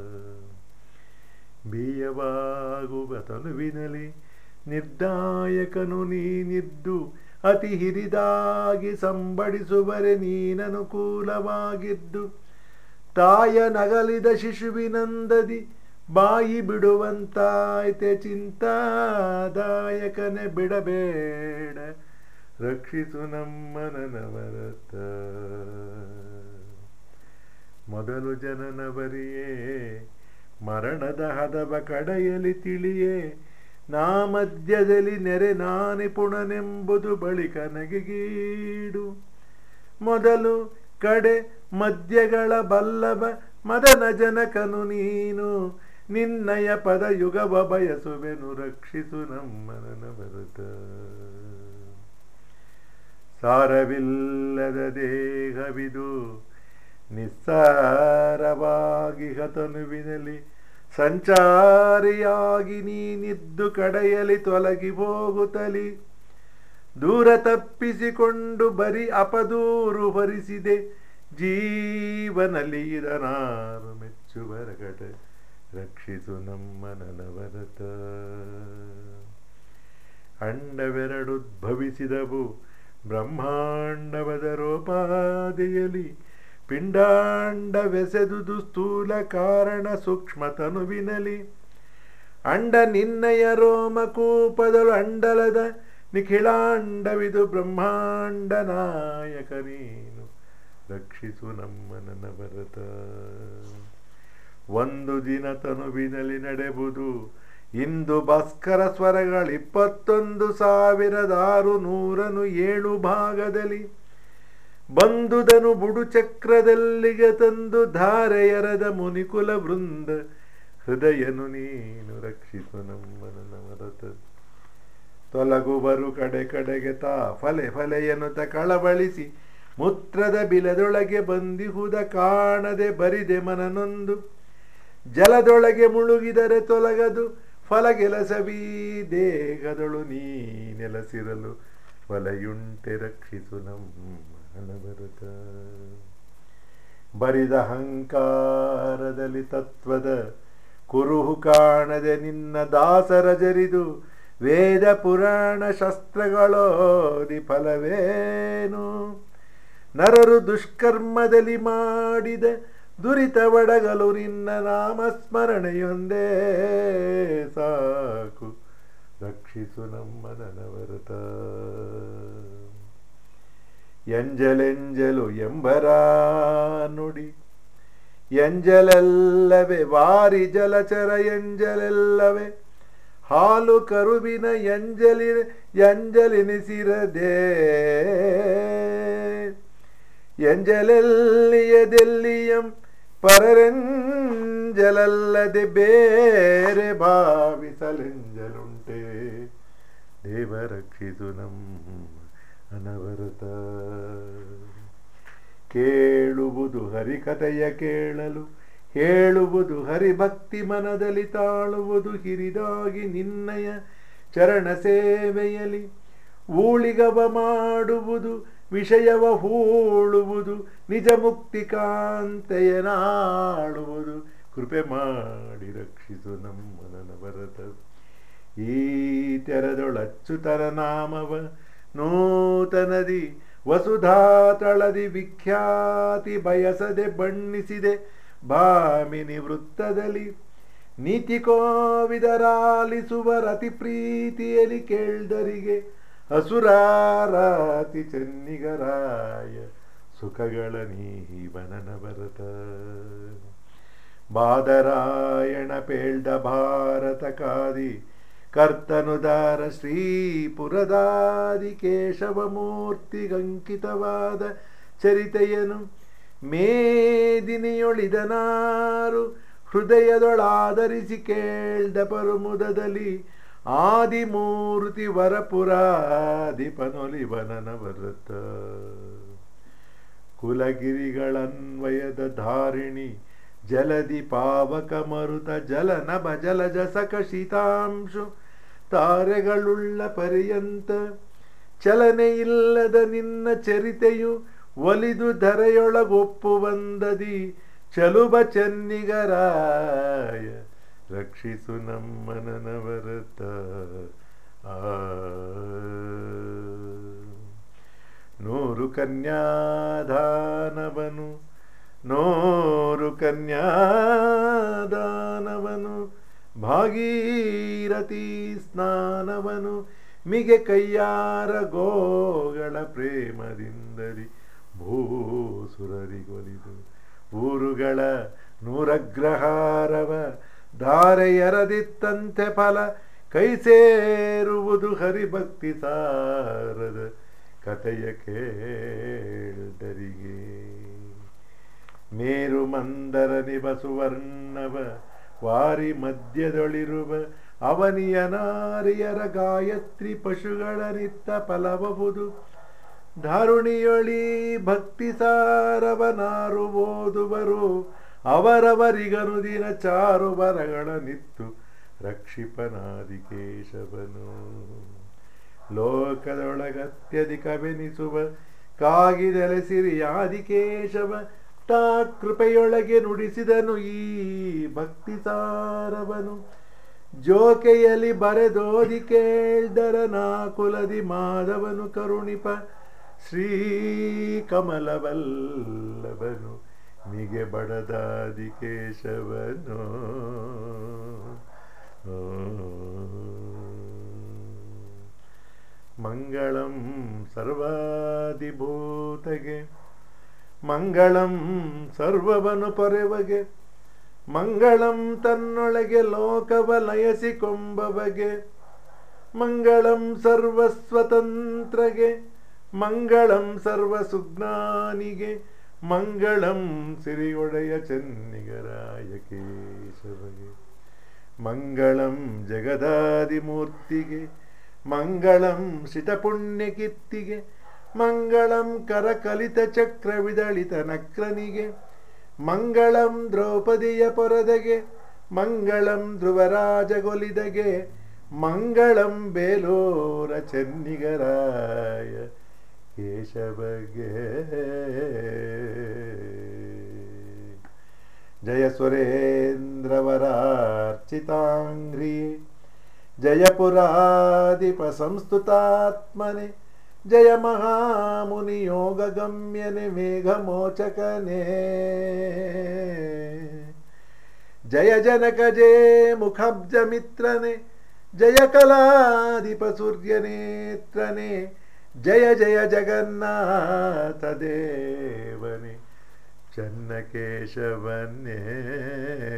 ಬೀಯವಾಗುವ ತನುವಿನಲಿ ನಿರ್ದಾಯಕನು ನೀನಿದ್ದು ಅತಿ ಹಿರಿದಾಗಿ ಸಂಬಡಿಸುವರೆ ನೀನನುಕೂಲವಾಗಿದ್ದು ತಾಯ ನಗಲಿದ ಶಿಶುವಿನಂದದಿ ಬಾಯಿ ಬಿಡುವಂತಾಯ್ತೆ ಚಿಂತಾದಾಯಕನೆ ಬಿಡಬೇಡ ರಕ್ಷಿಸು ನಮ್ಮ ನನವರತ ಮೊದಲು ಜನನವರಿಯೇ ಮರಣದ ಹದವ ಕಡೆಯಲಿ ತಿಳಿಯೇ ನಾ ಮಧ್ಯದಲ್ಲಿ ನೆರೆ ನಾನಿಪುಣನೆಂಬುದು ಬಳಿಕ ನಗೆಗೀಡು ಮೊದಲು ಕಡೆ ಮಧ್ಯಗಳ ಬಲ್ಲವ ಮದನ ಜನಕನು ನೀನು ನಿನ್ನಯ ಪದ ಯುಗವ ಬಯಸುವೆನು ರಕ್ಷಿಸು ನಮ್ಮನನ ಬರುತ್ತ ಸಾರವಿಲ್ಲದ ದೇಹವಿದು ನಿಸ್ಸಾರವಾಗಿ ಹತನುವಿನಲ್ಲಿ ಸಂಚಾರಿಯಾಗಿ ನೀನಿದ್ದು ಕಡೆಯಲಿ ತೊಲಗಿ ಹೋಗುತ್ತಲಿ ದೂರ ತಪ್ಪಿಸಿಕೊಂಡು ಬರಿ ಅಪದೂರು ಹೊರಿಸಿದೆ ಜೀವನಲ್ಲಿ ಇದನಾರು ಮೆಚ್ಚುವರಗಟ ರಕ್ಷಿಸು ನಮ್ಮ ನನವರತ ಅಂಡವೆರಡುದ್ಭವಿಸಿದವು ಬ್ರಹ್ಮಾಂಡವದ ರೋಪಾದಿಯಲಿ ಪಿಂಡಾಂಡವೆಸೆದುದು ಸ್ಥೂಲ ಕಾರಣ ಸೂಕ್ಷ್ಮ ತನುವಿನಲಿ ಅಂಡ ನಿನ್ನಯ ರೋಮಕೂಪದಳು ಅಂಡಲದ ನಿಖಿಳಾಂಡವಿದು ಬ್ರಹ್ಮಾಂಡ ನಾಯಕ ನೀನು ರಕ್ಷಿಸು ನಮ್ಮ ನನವರತ ಒಂದು ದಿನ ತನುವಿನಲ್ಲಿ ನಡೆಬುದು ಇಂದು ಭಾಸ್ಕರ ಸ್ವರಗಳು ಇಪ್ಪತ್ತೊಂದು ಸಾವಿರದ ಆರು ನೂರನು ಏಳು ಭಾಗದಲ್ಲಿ ಬಂದುದನು ಬುಡು ಚಕ್ರದಲ್ಲಿಗೆ ತಂದು ಧಾರೆಯರದ ಮುನಿಕುಲ ವೃಂದ ಹೃದಯನು ನೀನು ರಕ್ಷಿಸು ನಮ್ಮ ನವರತ ತೊಲಗುವರು ಕಡೆ ಕಡೆಗೆ ತಾ ಫಲೆ ಫಲೆಯನುತ ಕಳವಳಿಸಿ ಮುತ್ರದ ಬಿಲದೊಳಗೆ ಬಂದಿಹುದ ಕಾಣದೆ ಬರಿದೆ ಮನನೊಂದು ಜಲದೊಳಗೆ ಮುಳುಗಿದರೆ ತೊಲಗದು ಫಲಗೆಲಸವೀ ದೇಹದೊಳು ನೀ ನೆಲಸಿರಲು ಫಲೆಯುಂಟೆ ರಕ್ಷಿಸು ನಮ್ಮ ಬರುತ್ತ ಬರಿದ ಅಹಂಕಾರದಲ್ಲಿ ತತ್ವದ ಕುರುಹು ಕಾಣದೆ ನಿನ್ನ ದಾಸರ ಜರಿದು ವೇದ ಪುರಾಣ ಶಸ್ತ್ರಗಳೋದಿ ಫಲವೇನು ನರರು ದುಷ್ಕರ್ಮದಲ್ಲಿ ಮಾಡಿದ ದುರಿತವಡಗಲು ನಿನ್ನ ನಾಮಸ್ಮರಣೆಯೊಂದೇ ಸಾಕು ರಕ್ಷಿಸು ನಮ್ಮ ನನವರತ ಎಂಜಲೆಂಜಲು ಎಂಬರ ನುಡಿ ಎಂಜಲೆಲ್ಲವೇ ವಾರಿ ಜಲಚರ ಎಂಜಲೆಲ್ಲವೇ ಹಾಲು ಕರುವಿನ ಎಂಜಲಿ ಎಂಜಲೆನಿಸಿರದೆ ಎಂಜಲೆಲ್ಲಿಯದೆಲ್ಲಿಯಂ ಪರರೆಂಜಲಲ್ಲದೆ ಬೇರೆ ಭಾವಿಸಲೆಂಜಲುಂಟೆ ದೇವ ರಕ್ಷಿಸು ನಮ್ಮ ಅನವರತ ಕೇಳುವುದು ಹರಿಕಥೆಯ ಕೇಳಲು ಹೇಳುವುದು ಹರಿಭಕ್ತಿ ಮನದಲ್ಲಿ ತಾಳುವುದು ಹಿರಿದಾಗಿ ನಿನ್ನಯ ಚರಣ ಸೇವೆಯಲಿ ಊಳಿಗವ ಮಾಡುವುದು ವಿಷಯವ ಹೂಳುವುದು ನಿಜ ಮುಕ್ತಿ ಕಾಂತೆಯ ನಾಳುವುದು ಕೃಪೆ ಮಾಡಿ ರಕ್ಷಿಸು ನಮ್ಮ ನನವರತ ಈ ತೆರೆದೊಳಚ್ಚುತನ ನಾಮವ ನೂತನದಿ ವಸುಧಾ ತಳದಿ ವಿಖ್ಯಾತಿ ಬಯಸದೆ ಬಣ್ಣಿಸಿದೆ ಭಾಮಿನಿ ವೃತ್ತದಲ್ಲಿ ನೀತಿ ಕೋವಿದರಾಲಿಸುವ ರತಿ ಪ್ರೀತಿಯಲಿ ಕೇಳ್ದರಿಗೆ ಅಸುರಾರಾತಿ ಚೆನ್ನಿಗರಾಯ ಸುಖಗಳ ನೀವನನ ಬರತ ಬಾದರಾಯಣ ಪೇಳ್ದ ಭಾರತ ಕಾದಿ ಕರ್ತನುದಾರ ಶ್ರೀಪುರದಾದಿ ಕೇಶವಮೂರ್ತಿಗಂಕಿತವಾದ ಚರಿತೆಯನು ಮೇದಿನಿಯೊಳಿದನಾರು ಹೃದಯದೊಳಾದರಿಸಿ ಕೇಳ್ದ ಪರುಮುದದಲ್ಲಿ ಆದಿಮೂರ್ತಿ ವರಪುರಾಧಿಪನೊಲಿವನನ ಬರುತ್ತ ಕುಲಗಿರಿಗಳನ್ವಯದ ಧಾರಿಣಿ ಜಲದಿ ಪಾವಕ ಮರುತ ಜಲನಭ ಜಲಜ ಸಕ ಶೀತಾಂಶು ತಾರೆಗಳುಳ್ಳ ಪರ್ಯಂತ ಚಲನೆ ಇಲ್ಲದ ನಿನ್ನ ಚರಿತೆಯು ಒಲಿದು ಧರೆಯೊಳಗೊಪ್ಪುವಂದದಿ ಚಲುಬ ಚೆನ್ನಿಗರಾಯ ರಕ್ಷಿಸು ನಮ್ಮ ನನವರತ ಆ ನೂರು ಕನ್ಯಾದಾನವನು ನೂರು ಕನ್ಯಾದಾನವನು ಭಾಗೀರಥಿ ಸ್ನಾನವನು ಮಿಗೆ ಕೈಯಾರ ಗೋಗಳ ಪ್ರೇಮದಿಂದಲಿ ಭೂಸುರರಿಗೊಲಿದು ಊರುಗಳ ನೂರಗ್ರಹಾರವ ಧಾರೆಯರದಿತ್ತಂತೆ ಫಲ ಕೈ ಸೇರುವುದು ಹರಿಭಕ್ತಿ ಸಾರದ ಕಥೆಯ ಕೇಳ್ದರಿಗೆ ಮೇರು ಮಂದರ ನಿಬಸುವರ್ಣವ ವಾರಿ ಮಧ್ಯದೊಳಿರುವ ಅವನಿಯ ನಾರಿಯರ ಗಾಯತ್ರಿ ಪಶುಗಳ ನಿತ್ತ ಫಲಬಹುದು ಧಾರುಣಿಯೊಳಿ ಭಕ್ತಿ ಸಾರವನಾರು ಓದುವರು ಅವರವರಿಗನುದಿನ ಚಾರು ವರಗಳ ನಿತ್ತು ರಕ್ಷಿಪನಾದಿ ಕೇಶವನು ಲೋಕದೊಳಗತ್ಯಧಿಕವೆನಿಸುವ ಕಾಗಿದೆಲೆಸಿರಿ ಆದಿಕೇಶವ ತಾ ಕೃಪೆಯೊಳಗೆ ನುಡಿಸಿದನು ಈ ಭಕ್ತಿ ಸಾರವನು ಜೋಕೆಯಲ್ಲಿ ಬರೆದೋದಿ ಕೇಳ್ದರ ನಾ ಕುಲದಿ ಮಾಧವನು ಕರುಣಿಪ ಶ್ರೀ ಕಮಲವಲ್ಲಭನು ಮಿಗೆ ಬಡದಾದಿ ಕೇಶವನು ಮಂಗಳಂ ಸರ್ವಾದಿಭೂತಗೆ ಮಂಗಳಂ ಸರ್ವವನು ಪೊರೆವಗೆ ಮಂಗಳಂ ತನ್ನೊಳಗೆ ಲೋಕವ ಲಯಸಿಕೊಂಬವಗೆ ಮಂಗಳಂ ಸರ್ವಸ್ವತಂತ್ರಗೆ ಮಂಗಳಂ ಸರ್ವ ಸುಜ್ಞಾನಿಗೆ ಮಂಗಳಂ ಸಿರಿಯೊಡೆಯ ಚೆನ್ನಿಗರಾಯ ಕೇಶವಗೆ ಮಂಗಳಂ ಜಗದಾದಿಮೂರ್ತಿಗೆ ಮಂಗಳಂ ಶಿತಪುಣ್ಯಕೀರ್ತಿಗೆ ಮಂಗಳಂ ಕರಕಲಿತ ಚಕ್ರವಿದಳಿತ ನಕ್ರನಿಗೆ ಮಂಗಳಂ ದ್ರೌಪದಿಯ ಪೊರದಗೆ ಮಂಗಳಂ ಧ್ರುವರಾಜಗೊಲಿದಗೆ ಮಂಗಳಂ ಬೇಲೂರ ಚೆನ್ನಿಗರಾಯ ಕೇಶವಗೆ ಜಯ ಸುರೇಂದ್ರವರಾರ್ಚಿತಾಂಘ್ರಿಯೇ ಜಯಪುರಾಧಿಪ ಸಂಸ್ತುತಾತ್ಮನೆ ಜಯ ಮಹಾಮುನಿ ಯೋಗ ಗಮ್ಯನೆ ಮೇಘಮೋಚಕನೇ ಜಯ ಜನಕ ಜಯ ಮುಖಬ್ಜ ಮಿತ್ರನೆ ಜಯ ಕಲಾಧಿಪ ಸೂರ್ಯನೇತ್ರನೆ ಜಯ ಜಯ ಜಗನ್ನಾಥ ದೇವನೇ ಚನ್ನಕೇಶವನ್ನೇ